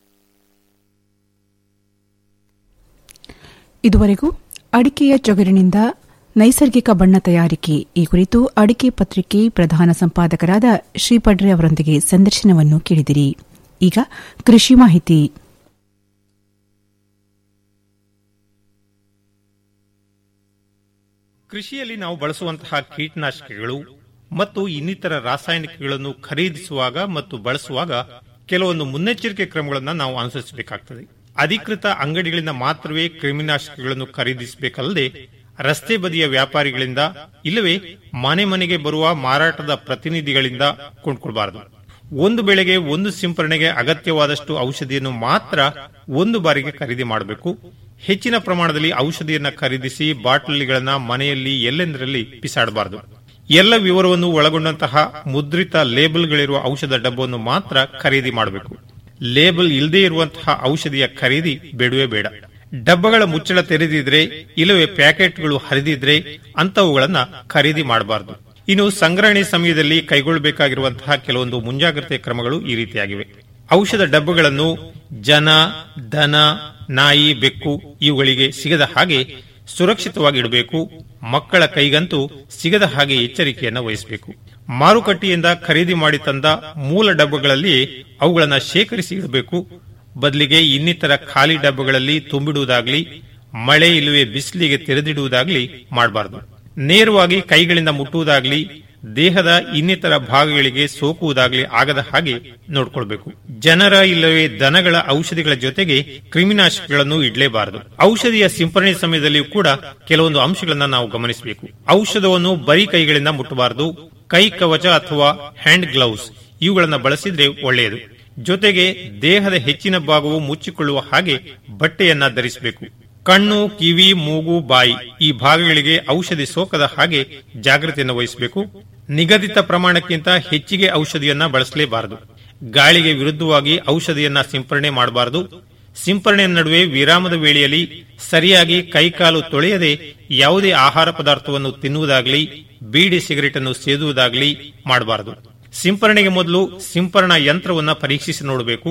ಇದುವರೆಗೂ ಅಡಿಕೆಯ ಚೊಗರಿನಿಂದ ನೈಸರ್ಗಿಕ ಬಣ್ಣ ತಯಾರಿಕೆ ಈ ಕುರಿತು ಅಡಿಕೆ ಪತ್ರಿಕೆ ಪ್ರಧಾನ ಸಂಪಾದಕರಾದ ಶ್ರೀಪಡ್ರೆ ಅವರೊಂದಿಗೆ ಸಂದರ್ಶನವನ್ನು ಕೇಳಿದಿರಿ ಈಗ ಕೃಷಿ ಮಾಹಿತಿ
ಕೃಷಿಯಲ್ಲಿ ನಾವು ಬಳಸುವಂತಹ ಕೀಟನಾಶಕಗಳು ಮತ್ತು ಇನ್ನಿತರ ರಾಸಾಯನಿಕಗಳನ್ನು ಖರೀದಿಸುವಾಗ ಮತ್ತು ಬಳಸುವಾಗ ಕೆಲವೊಂದು ಮುನ್ನೆಚ್ಚರಿಕೆ ಕ್ರಮಗಳನ್ನು ನಾವು ಅನುಸರಿಸಬೇಕಾಗ್ತದೆ ಅಧಿಕೃತ ಅಂಗಡಿಗಳಿಂದ ಮಾತ್ರವೇ ಕ್ರಿಮಿನಾಶಕಗಳನ್ನು ಖರೀದಿಸಬೇಕಲ್ಲದೆ ರಸ್ತೆ ಬದಿಯ ವ್ಯಾಪಾರಿಗಳಿಂದ ಇಲ್ಲವೇ ಮನೆ ಮನೆಗೆ ಬರುವ ಮಾರಾಟದ ಪ್ರತಿನಿಧಿಗಳಿಂದ ಕೊಂಡ್ಕೊಳ್ಬಾರದು ಒಂದು ಬೆಳೆಗೆ ಒಂದು ಸಿಂಪರಣೆಗೆ ಅಗತ್ಯವಾದಷ್ಟು ಔಷಧಿಯನ್ನು ಮಾತ್ರ ಒಂದು ಬಾರಿಗೆ ಖರೀದಿ ಮಾಡಬೇಕು ಹೆಚ್ಚಿನ ಪ್ರಮಾಣದಲ್ಲಿ ಔಷಧಿಯನ್ನ ಖರೀದಿಸಿ ಬಾಟಲಿಗಳನ್ನ ಮನೆಯಲ್ಲಿ ಎಲ್ಲೆಂದರಲ್ಲಿ ಬಿಸಾಡಬಾರದು ಎಲ್ಲ ವಿವರವನ್ನು ಒಳಗೊಂಡಂತಹ ಮುದ್ರಿತ ಲೇಬಲ್ಗಳಿರುವ ಔಷಧ ಡಬ್ಬವನ್ನು ಮಾತ್ರ ಖರೀದಿ ಮಾಡಬೇಕು ಲೇಬಲ್ ಇಲ್ಲದೆ ಇರುವಂತಹ ಔಷಧಿಯ ಖರೀದಿ ಬೇಡವೇ ಬೇಡ ಡಬ್ಬಗಳ ಮುಚ್ಚಳ ತೆರೆದಿದ್ರೆ ಇಲ್ಲವೇ ಪ್ಯಾಕೆಟ್ಗಳು ಹರಿದಿದ್ರೆ ಅಂತವುಗಳನ್ನ ಖರೀದಿ ಮಾಡಬಾರದು ಇನ್ನು ಸಂಗ್ರಹಣೆ ಸಮಯದಲ್ಲಿ ಕೈಗೊಳ್ಳಬೇಕಾಗಿರುವಂತಹ ಕೆಲವೊಂದು ಮುಂಜಾಗ್ರತೆ ಕ್ರಮಗಳು ಈ ರೀತಿಯಾಗಿವೆ ಔಷಧ ಡಬ್ಬಗಳನ್ನು ಜನ ದನ ನಾಯಿ ಬೆಕ್ಕು ಇವುಗಳಿಗೆ ಸಿಗದ ಹಾಗೆ ಸುರಕ್ಷಿತವಾಗಿ ಇಡಬೇಕು ಮಕ್ಕಳ ಕೈಗಂತೂ ಸಿಗದ ಹಾಗೆ ಎಚ್ಚರಿಕೆಯನ್ನು ವಹಿಸಬೇಕು ಮಾರುಕಟ್ಟೆಯಿಂದ ಖರೀದಿ ಮಾಡಿ ತಂದ ಮೂಲ ಡಬ್ಬಗಳಲ್ಲಿ ಅವುಗಳನ್ನು ಶೇಖರಿಸಿ ಇಡಬೇಕು ಬದಲಿಗೆ ಇನ್ನಿತರ ಖಾಲಿ ಡಬ್ಬಗಳಲ್ಲಿ ತುಂಬಿಡುವುದಾಗ್ಲಿ ಮಳೆ ಇಲ್ಲವೇ ಬಿಸಿಲಿಗೆ ತೆರೆದಿಡುವುದಾಗ್ಲಿ ಮಾಡಬಾರದು ನೇರವಾಗಿ ಕೈಗಳಿಂದ ಮುಟ್ಟುವುದಾಗ್ಲಿ ದೇಹದ ಇನ್ನಿತರ ಭಾಗಗಳಿಗೆ ಸೋಕುವುದಾಗ್ಲಿ ಆಗದ ಹಾಗೆ ನೋಡ್ಕೊಳ್ಬೇಕು ಜನರ ಇಲ್ಲವೇ ದನಗಳ ಔಷಧಿಗಳ ಜೊತೆಗೆ ಕ್ರಿಮಿನಾಶಕಗಳನ್ನು ಇಡಲೇಬಾರದು ಔಷಧಿಯ ಸಿಂಪರಣೆ ಸಮಯದಲ್ಲಿಯೂ ಕೂಡ ಕೆಲವೊಂದು ಅಂಶಗಳನ್ನ ನಾವು ಗಮನಿಸಬೇಕು ಔಷಧವನ್ನು ಬರೀ ಕೈಗಳಿಂದ ಮುಟ್ಟಬಾರದು ಕೈ ಕವಚ ಅಥವಾ ಹ್ಯಾಂಡ್ ಗ್ಲೌಸ್ ಇವುಗಳನ್ನು ಬಳಸಿದ್ರೆ ಒಳ್ಳೆಯದು ಜೊತೆಗೆ ದೇಹದ ಹೆಚ್ಚಿನ ಭಾಗವು ಮುಚ್ಚಿಕೊಳ್ಳುವ ಹಾಗೆ ಬಟ್ಟೆಯನ್ನ ಧರಿಸಬೇಕು ಕಣ್ಣು ಕಿವಿ ಮೂಗು ಬಾಯಿ ಈ ಭಾಗಗಳಿಗೆ ಔಷಧಿ ಸೋಕದ ಹಾಗೆ ಜಾಗೃತಿಯನ್ನು ವಹಿಸಬೇಕು ನಿಗದಿತ ಪ್ರಮಾಣಕ್ಕಿಂತ ಹೆಚ್ಚಿಗೆ ಔಷಧಿಯನ್ನ ಬಳಸಲೇಬಾರದು ಗಾಳಿಗೆ ವಿರುದ್ಧವಾಗಿ ಔಷಧಿಯನ್ನ ಸಿಂಪರಣೆ ಮಾಡಬಾರದು ಸಿಂಪರಣೆಯ ನಡುವೆ ವಿರಾಮದ ವೇಳೆಯಲ್ಲಿ ಸರಿಯಾಗಿ ಕೈಕಾಲು ತೊಳೆಯದೆ ಯಾವುದೇ ಆಹಾರ ಪದಾರ್ಥವನ್ನು ತಿನ್ನುವುದಾಗಲಿ ಬೀಡಿ ಸಿಗರೇಟ್ ಅನ್ನು ಸೇದುವುದಾಗಲಿ ಮಾಡಬಾರದು ಸಿಂಪರಣೆಗೆ ಮೊದಲು ಸಿಂಪರಣಾ ಯಂತ್ರವನ್ನ ಪರೀಕ್ಷಿಸಿ ನೋಡಬೇಕು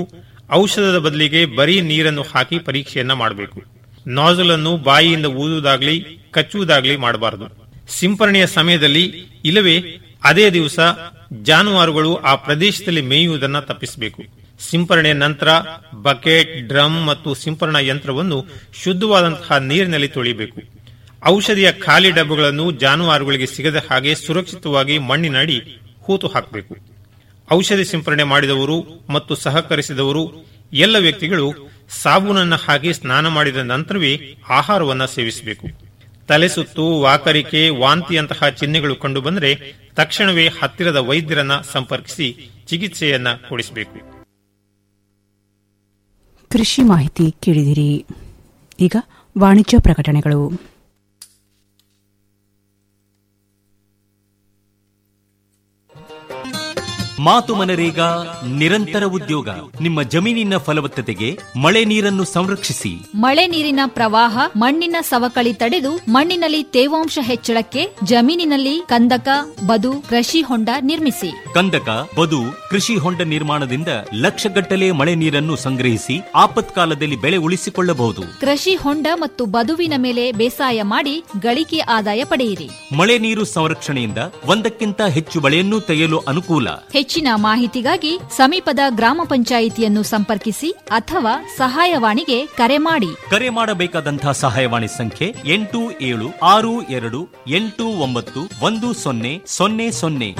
ಔಷಧದ ಬದಲಿಗೆ ಬರೀ ನೀರನ್ನು ಹಾಕಿ ಪರೀಕ್ಷೆಯನ್ನ ಮಾಡಬೇಕು ನಾಜಲ್ ಅನ್ನು ಬಾಯಿಯಿಂದ ಊದುವುದಾಗ್ಲಿ ಕಚ್ಚುವುದಾಗ್ಲಿ ಮಾಡಬಾರದು ಸಿಂಪರಣೆಯ ಸಮಯದಲ್ಲಿ ಇಲ್ಲವೇ ಅದೇ ದಿವಸ ಜಾನುವಾರುಗಳು ಆ ಪ್ರದೇಶದಲ್ಲಿ ಮೇಯುವುದನ್ನ ತಪ್ಪಿಸಬೇಕು ಸಿಂಪರಣೆಯ ನಂತರ ಬಕೆಟ್ ಡ್ರಮ್ ಮತ್ತು ಸಿಂಪರಣಾ ಯಂತ್ರವನ್ನು ಶುದ್ಧವಾದಂತಹ ನೀರಿನಲ್ಲಿ ತೊಳಿಬೇಕು ಔಷಧಿಯ ಖಾಲಿ ಡಬ್ಬಗಳನ್ನು ಜಾನುವಾರುಗಳಿಗೆ ಸಿಗದ ಹಾಗೆ ಸುರಕ್ಷಿತವಾಗಿ ಮಣ್ಣಿನಡಿ ಹೂತು ಹಾಕಬೇಕು ಔಷಧಿ ಸಿಂಪರಣೆ ಮಾಡಿದವರು ಮತ್ತು ಸಹಕರಿಸಿದವರು ಎಲ್ಲ ವ್ಯಕ್ತಿಗಳು ಸಾಬೂನನ್ನು ಹಾಕಿ ಸ್ನಾನ ಮಾಡಿದ ನಂತರವೇ ಆಹಾರವನ್ನು ಸೇವಿಸಬೇಕು ತಲೆ ಸುತ್ತು ವಾಕರಿಕೆ ವಾಂತಿಯಂತಹ ಚಿಹ್ನೆಗಳು ಕಂಡುಬಂದರೆ ತಕ್ಷಣವೇ ಹತ್ತಿರದ ವೈದ್ಯರನ್ನ ಸಂಪರ್ಕಿಸಿ ಚಿಕಿತ್ಸೆಯನ್ನ ಕೊಡಿಸಬೇಕು
ಕೃಷಿ ಮಾಹಿತಿ ಕೇಳಿದಿರಿ ಈಗ ವಾಣಿಜ್ಯ ಪ್ರಕಟಣೆಗಳು
ಮಾತು ಮನರೇಗಾ ನಿರಂತರ ಉದ್ಯೋಗ ನಿಮ್ಮ ಜಮೀನಿನ ಫಲವತ್ತತೆಗೆ ಮಳೆ ನೀರನ್ನು ಸಂರಕ್ಷಿಸಿ
ಮಳೆ ನೀರಿನ ಪ್ರವಾಹ ಮಣ್ಣಿನ ಸವಕಳಿ ತಡೆದು ಮಣ್ಣಿನಲ್ಲಿ ತೇವಾಂಶ ಹೆಚ್ಚಳಕ್ಕೆ ಜಮೀನಿನಲ್ಲಿ ಕಂದಕ ಬದು ಕೃಷಿ ಹೊಂಡ ನಿರ್ಮಿಸಿ
ಕಂದಕ ಬದು ಕೃಷಿ ಹೊಂಡ ನಿರ್ಮಾಣದಿಂದ ಲಕ್ಷಗಟ್ಟಲೆ ಮಳೆ ನೀರನ್ನು ಸಂಗ್ರಹಿಸಿ ಆಪತ್ಕಾಲದಲ್ಲಿ ಬೆಳೆ ಉಳಿಸಿಕೊಳ್ಳಬಹುದು
ಕೃಷಿ ಹೊಂಡ ಮತ್ತು ಬದುವಿನ ಮೇಲೆ ಬೇಸಾಯ ಮಾಡಿ ಗಳಿಕೆ ಆದಾಯ ಪಡೆಯಿರಿ
ಮಳೆ ನೀರು ಸಂರಕ್ಷಣೆಯಿಂದ ಒಂದಕ್ಕಿಂತ ಹೆಚ್ಚು ಬೆಳೆಯನ್ನು ತೆಗೆಯಲು ಅನುಕೂಲ
ಹೆಚ್ಚಿನ ಮಾಹಿತಿಗಾಗಿ ಸಮೀಪದ ಗ್ರಾಮ ಪಂಚಾಯಿತಿಯನ್ನು ಸಂಪರ್ಕಿಸಿ ಅಥವಾ ಸಹಾಯವಾಣಿಗೆ ಕರೆ ಮಾಡಿ
ಕರೆ ಮಾಡಬೇಕಾದಂತಹ ಸಹಾಯವಾಣಿ ಸಂಖ್ಯೆ ಎಂಟು ಏಳು ಆರು ಎರಡು ಎಂಟು ಒಂಬತ್ತು ಒಂದು ಸೊನ್ನೆ ಸೊನ್ನೆ ಸೊನ್ನೆ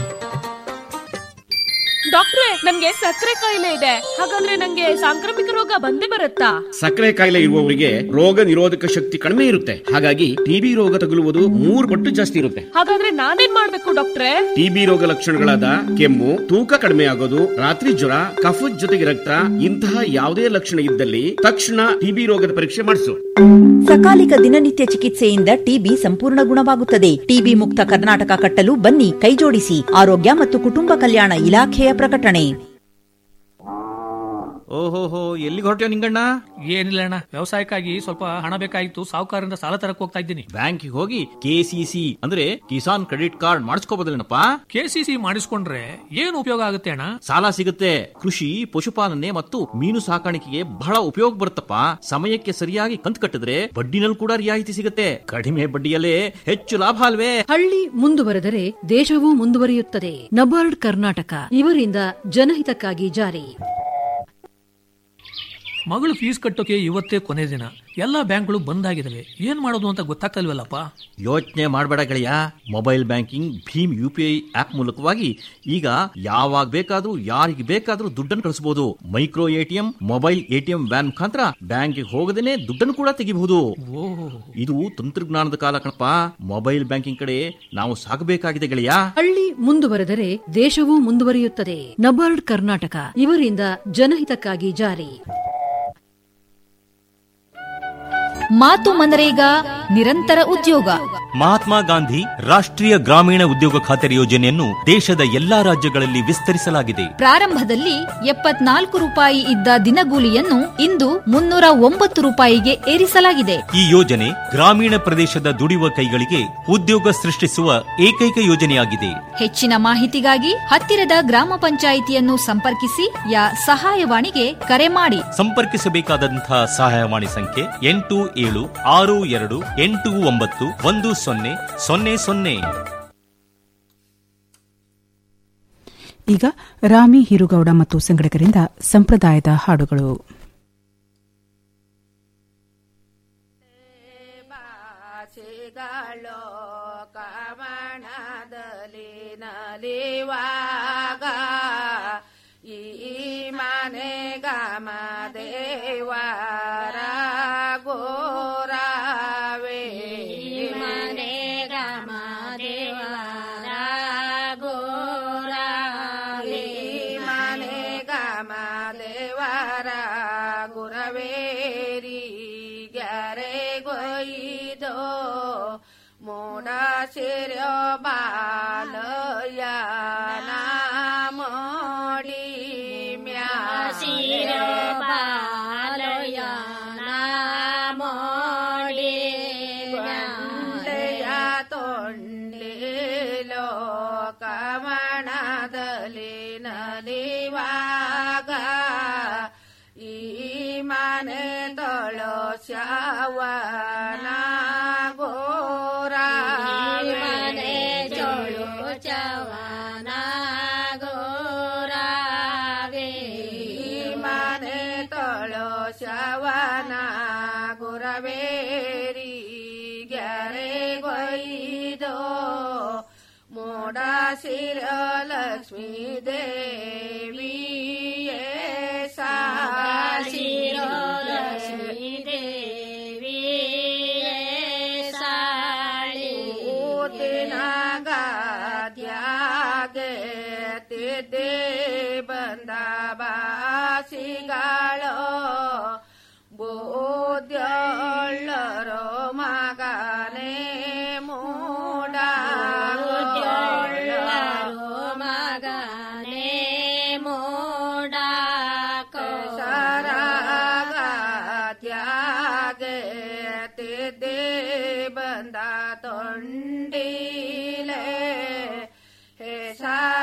ಡಾಕ್ಟ್ರೆ ನನ್ಗೆ ಸಕ್ಕರೆ ಕಾಯಿಲೆ ಇದೆ ಹಾಗಾದ್ರೆ ನಂಗೆ ಸಾಂಕ್ರಾಮಿಕ ರೋಗ ಬಂದೇ ಬರುತ್ತಾ
ಸಕ್ಕರೆ ಕಾಯಿಲೆ ಇರುವವರಿಗೆ ರೋಗ ನಿರೋಧಕ ಶಕ್ತಿ ಕಡಿಮೆ ಇರುತ್ತೆ ಹಾಗಾಗಿ ಟಿಬಿ ರೋಗ ತಗುಲುವುದು ಮೂರು ಪಟ್ಟು ಜಾಸ್ತಿ ಇರುತ್ತೆ
ಹಾಗಾದ್ರೆ ನಾನೇನ್ ಮಾಡ್ಬೇಕು ಡಾಕ್ಟ್ರೆ
ಟಿಬಿ ರೋಗ ಲಕ್ಷಣಗಳಾದ ಕೆಮ್ಮು ತೂಕ ಕಡಿಮೆ ಆಗೋದು ರಾತ್ರಿ ಜ್ವರ ಕಫದ ಜೊತೆಗೆ ರಕ್ತ ಇಂತಹ ಯಾವುದೇ ಲಕ್ಷಣ ಇದ್ದಲ್ಲಿ ತಕ್ಷಣ ಟಿಬಿ ರೋಗದ ಪರೀಕ್ಷೆ ಮಾಡಿಸು
ಸಕಾಲಿಕ ದಿನನಿತ್ಯ ಚಿಕಿತ್ಸೆಯಿಂದ ಟಿಬಿ ಸಂಪೂರ್ಣ ಗುಣವಾಗುತ್ತದೆ ಟಿಬಿ ಮುಕ್ತ ಕರ್ನಾಟಕ ಕಟ್ಟಲು ಬನ್ನಿ ಕೈಜೋಡಿಸಿ ಆರೋಗ್ಯ ಮತ್ತು ಕುಟುಂಬ ಕಲ್ಯಾಣ ಇಲಾಖೆಯ ಪ್ರಕಟಣೆ
ಓಹೋಹೋ ಎಲ್ಲಿಗೆ ಹೊರಟ್ಯೋ ನಿಂಗಣ್ಣ
ಏನಿಲ್ಲ ಅಣ್ಣ ವ್ಯವಸಾಯಕ್ಕಾಗಿ ಸ್ವಲ್ಪ ಹಣ ಬೇಕಾಗಿತ್ತು ಸಾಹುಕಾರರಿಂದ ಸಾಲ ತರಕ್ ಹೋಗ್ತಾ ಇದ್ದೀನಿ
ಬ್ಯಾಂಕಿಗೆ ಹೋಗಿ ಕೆಸಿಸಿ ಅಂದ್ರೆ ಕಿಸಾನ್ ಕ್ರೆಡಿಟ್ ಕಾರ್ಡ್ ಮಾಡಿಸ್ಕೋಬೋದಿಲ್ಲನಪ್ಪ
ಕೆಸಿಸಿ ಮಾಡಿಸ್ಕೊಂಡ್ರೆ ಏನು ಉಪಯೋಗ ಆಗುತ್ತೆ ಅಣ್ಣ
ಸಾಲ ಸಿಗುತ್ತೆ ಕೃಷಿ ಪಶುಪಾಲನೆ ಮತ್ತು ಮೀನು ಸಾಕಾಣಿಕೆಗೆ ಬಹಳ ಉಪಯೋಗ ಬರುತ್ತಪ್ಪ ಸಮಯಕ್ಕೆ ಸರಿಯಾಗಿ ಕಂತು ಕಟ್ಟಿದ್ರೆ ಬಡ್ಡಿನಲ್ಲಿ ಕೂಡ ರಿಯಾಯಿತಿ ಸಿಗುತ್ತೆ ಕಡಿಮೆ ಬಡ್ಡಿಯಲ್ಲೇ ಹೆಚ್ಚು ಲಾಭ ಅಲ್ವೇ
ಹಳ್ಳಿ ಮುಂದುವರೆದರೆ ದೇಶವೂ ಮುಂದುವರಿಯುತ್ತದೆ ನಬಾರ್ಡ್ ಕರ್ನಾಟಕ ಇವರಿಂದ ಜನಹಿತಕ್ಕಾಗಿ ಜಾರಿ
ಮಗಳು ಫೀಸ್ ಕಟ್ಟೋಕೆ ಇವತ್ತೇ ಕೊನೆ ದಿನ ಎಲ್ಲಾ ಬ್ಯಾಂಕ್ಗಳು ಬಂದ್ ಆಗಿದಾವೆ ಏನ್ ಮಾಡೋದು ಅಂತ ಗೊತ್ತಾಗ್ತಲ್ವಲ್ಲಪ್ಪ
ಯೋಚನೆ ಮಾಡಬೇಡ ಗೆಳೆಯ ಮೊಬೈಲ್ ಬ್ಯಾಂಕಿಂಗ್ ಭೀಮ್ ಯು ಪಿ ಐ ಆಪ್ ಮೂಲಕವಾಗಿ ಈಗ ಯಾವಾಗ ಬೇಕಾದ್ರೂ ಯಾರಿಗೆ ಬೇಕಾದ್ರೂ ದುಡ್ಡನ್ನು ಕಳಿಸಬಹುದು micro ATM mobile ATM van ಮುಖಾಂತರ ಬ್ಯಾಂಕ್ಗೆ ಹೋಗದೇನೆ ದುಡ್ಡನ್ನು ಕೂಡ ತೆಗಿಬಹುದು ಇದು ತಂತ್ರಜ್ಞಾನದ ಕಾಲ ಕಣಪ್ಪ ಮೊಬೈಲ್ ಬ್ಯಾಂಕಿಂಗ್ ಕಡೆ ನಾವು ಸಾಗಬೇಕಾಗಿದೆ ಗೆಳೆಯ
ಹಳ್ಳಿ ಮುಂದುವರೆದರೆ ದೇಶವೂ ಮುಂದುವರಿಯುತ್ತದೆ ನಬಾರ್ಡ್ ಕರ್ನಾಟಕ ಇವರಿಂದ ಜನಹಿತಕ್ಕಾಗಿ ಜಾರಿ
ಮಾತು ಮನರೇಗಾ ನಿರಂತರ ಉದ್ಯೋಗ
ಮಹಾತ್ಮ ಗಾಂಧಿ ರಾಷ್ಟ್ರೀಯ ಗ್ರಾಮೀಣ ಉದ್ಯೋಗ ಖಾತರಿ ಯೋಜನೆಯನ್ನು ದೇಶದ ಎಲ್ಲಾ ರಾಜ್ಯಗಳಲ್ಲಿ ವಿಸ್ತರಿಸಲಾಗಿದೆ
ಪ್ರಾರಂಭದಲ್ಲಿ ಎಪ್ಪತ್ನಾಲ್ಕು ರೂಪಾಯಿ ಇದ್ದ ದಿನಗೂಲಿಯನ್ನು ಇಂದು ಮುನ್ನೂರ ಒಂಬತ್ತು ರೂಪಾಯಿಗೆ ಏರಿಸಲಾಗಿದೆ
ಈ ಯೋಜನೆ ಗ್ರಾಮೀಣ ಪ್ರದೇಶದ ದುಡಿಯುವ ಕೈಗಳಿಗೆ ಉದ್ಯೋಗ ಸೃಷ್ಟಿಸುವ ಏಕೈಕ ಯೋಜನೆಯಾಗಿದೆ
ಹೆಚ್ಚಿನ ಮಾಹಿತಿಗಾಗಿ ಹತ್ತಿರದ ಗ್ರಾಮ ಪಂಚಾಯಿತಿಯನ್ನು ಸಂಪರ್ಕಿಸಿ ಯಾ ಸಹಾಯವಾಣಿಗೆ ಕರೆ ಮಾಡಿ
ಸಂಪರ್ಕಿಸಬೇಕಾದಂತಹ ಸಹಾಯವಾಣಿ ಸಂಖ್ಯೆ ಎಂಟು ಏಳು ಆರು ಎರಡು ಎಂಟು ಒಂಬತ್ತು ಒಂದು ಸೊನ್ನೆ ಸೊನ್ನೆ ಸೊನ್ನೆ
ಈಗ ರಾಮಿ ಹಿರುಗೌಡ ಮತ್ತು ಸಂಘಟಕರಿಂದ ಸಂಪ್ರದಾಯದ ಹಾಡುಗಳು
ನಲಿವಾಗ ಈ ಮನೆ ಗಮ ದೇವರ ಗೋರಾವೆ ಮನೆ ಗಮ ದೇವರ ಗೋರಾವೆ ಮನೆ ಗಮ ದೇವರ ಗುರವೇರಿ ಗ್ಯಾರೆ ಗೊಯ್ದೋ ಮೋಡ ಸಿರ್ಯೋ ಬಾಲಯ ನಾಮೋಡಿ ಮ್ಯಾ ಸಿರ್ಯೋ ಬಾಲಯ ನಾಮೋಡಿ ಗಂಡೆಯ ತೊಂಡಿಲೋ ಕಮಣದಲ್ಲಿ ನಲಿವಾಗ ಈ ಶ್ಯಾವನ ಗೋರಾ ಮನೆ ಚೋಳು ಚವನ ಗೋರಾಗೆ ಮನೆ ತೊಳು ಶವನ ಗುರವೇರಿ ಗ್ಯಾರೆ ಗೊಯ್ದೋ ಮೋಡ ಶಿರ ಲಕ್ಷ್ಮೀ ದೇವಿ ಶಿರ ಲಕ್ಷ್ಮೀ ದೇವಿ ಸಾಳಿ ಊತಿನ ಗಾದ್ಯಾಗೆ ತಿದ್ದೆ ಬಂದ ಬಾಸಿಗಾಳೋ ಬೋದ್ಯಳ್ಳರೋ ಮಗನೇ ಮೂಡ ಮಗನೇ ಮೂಡ ಸರಾಗ ತ್ಯಾಗೆ ತಿದ್ದೆ ಬಂದ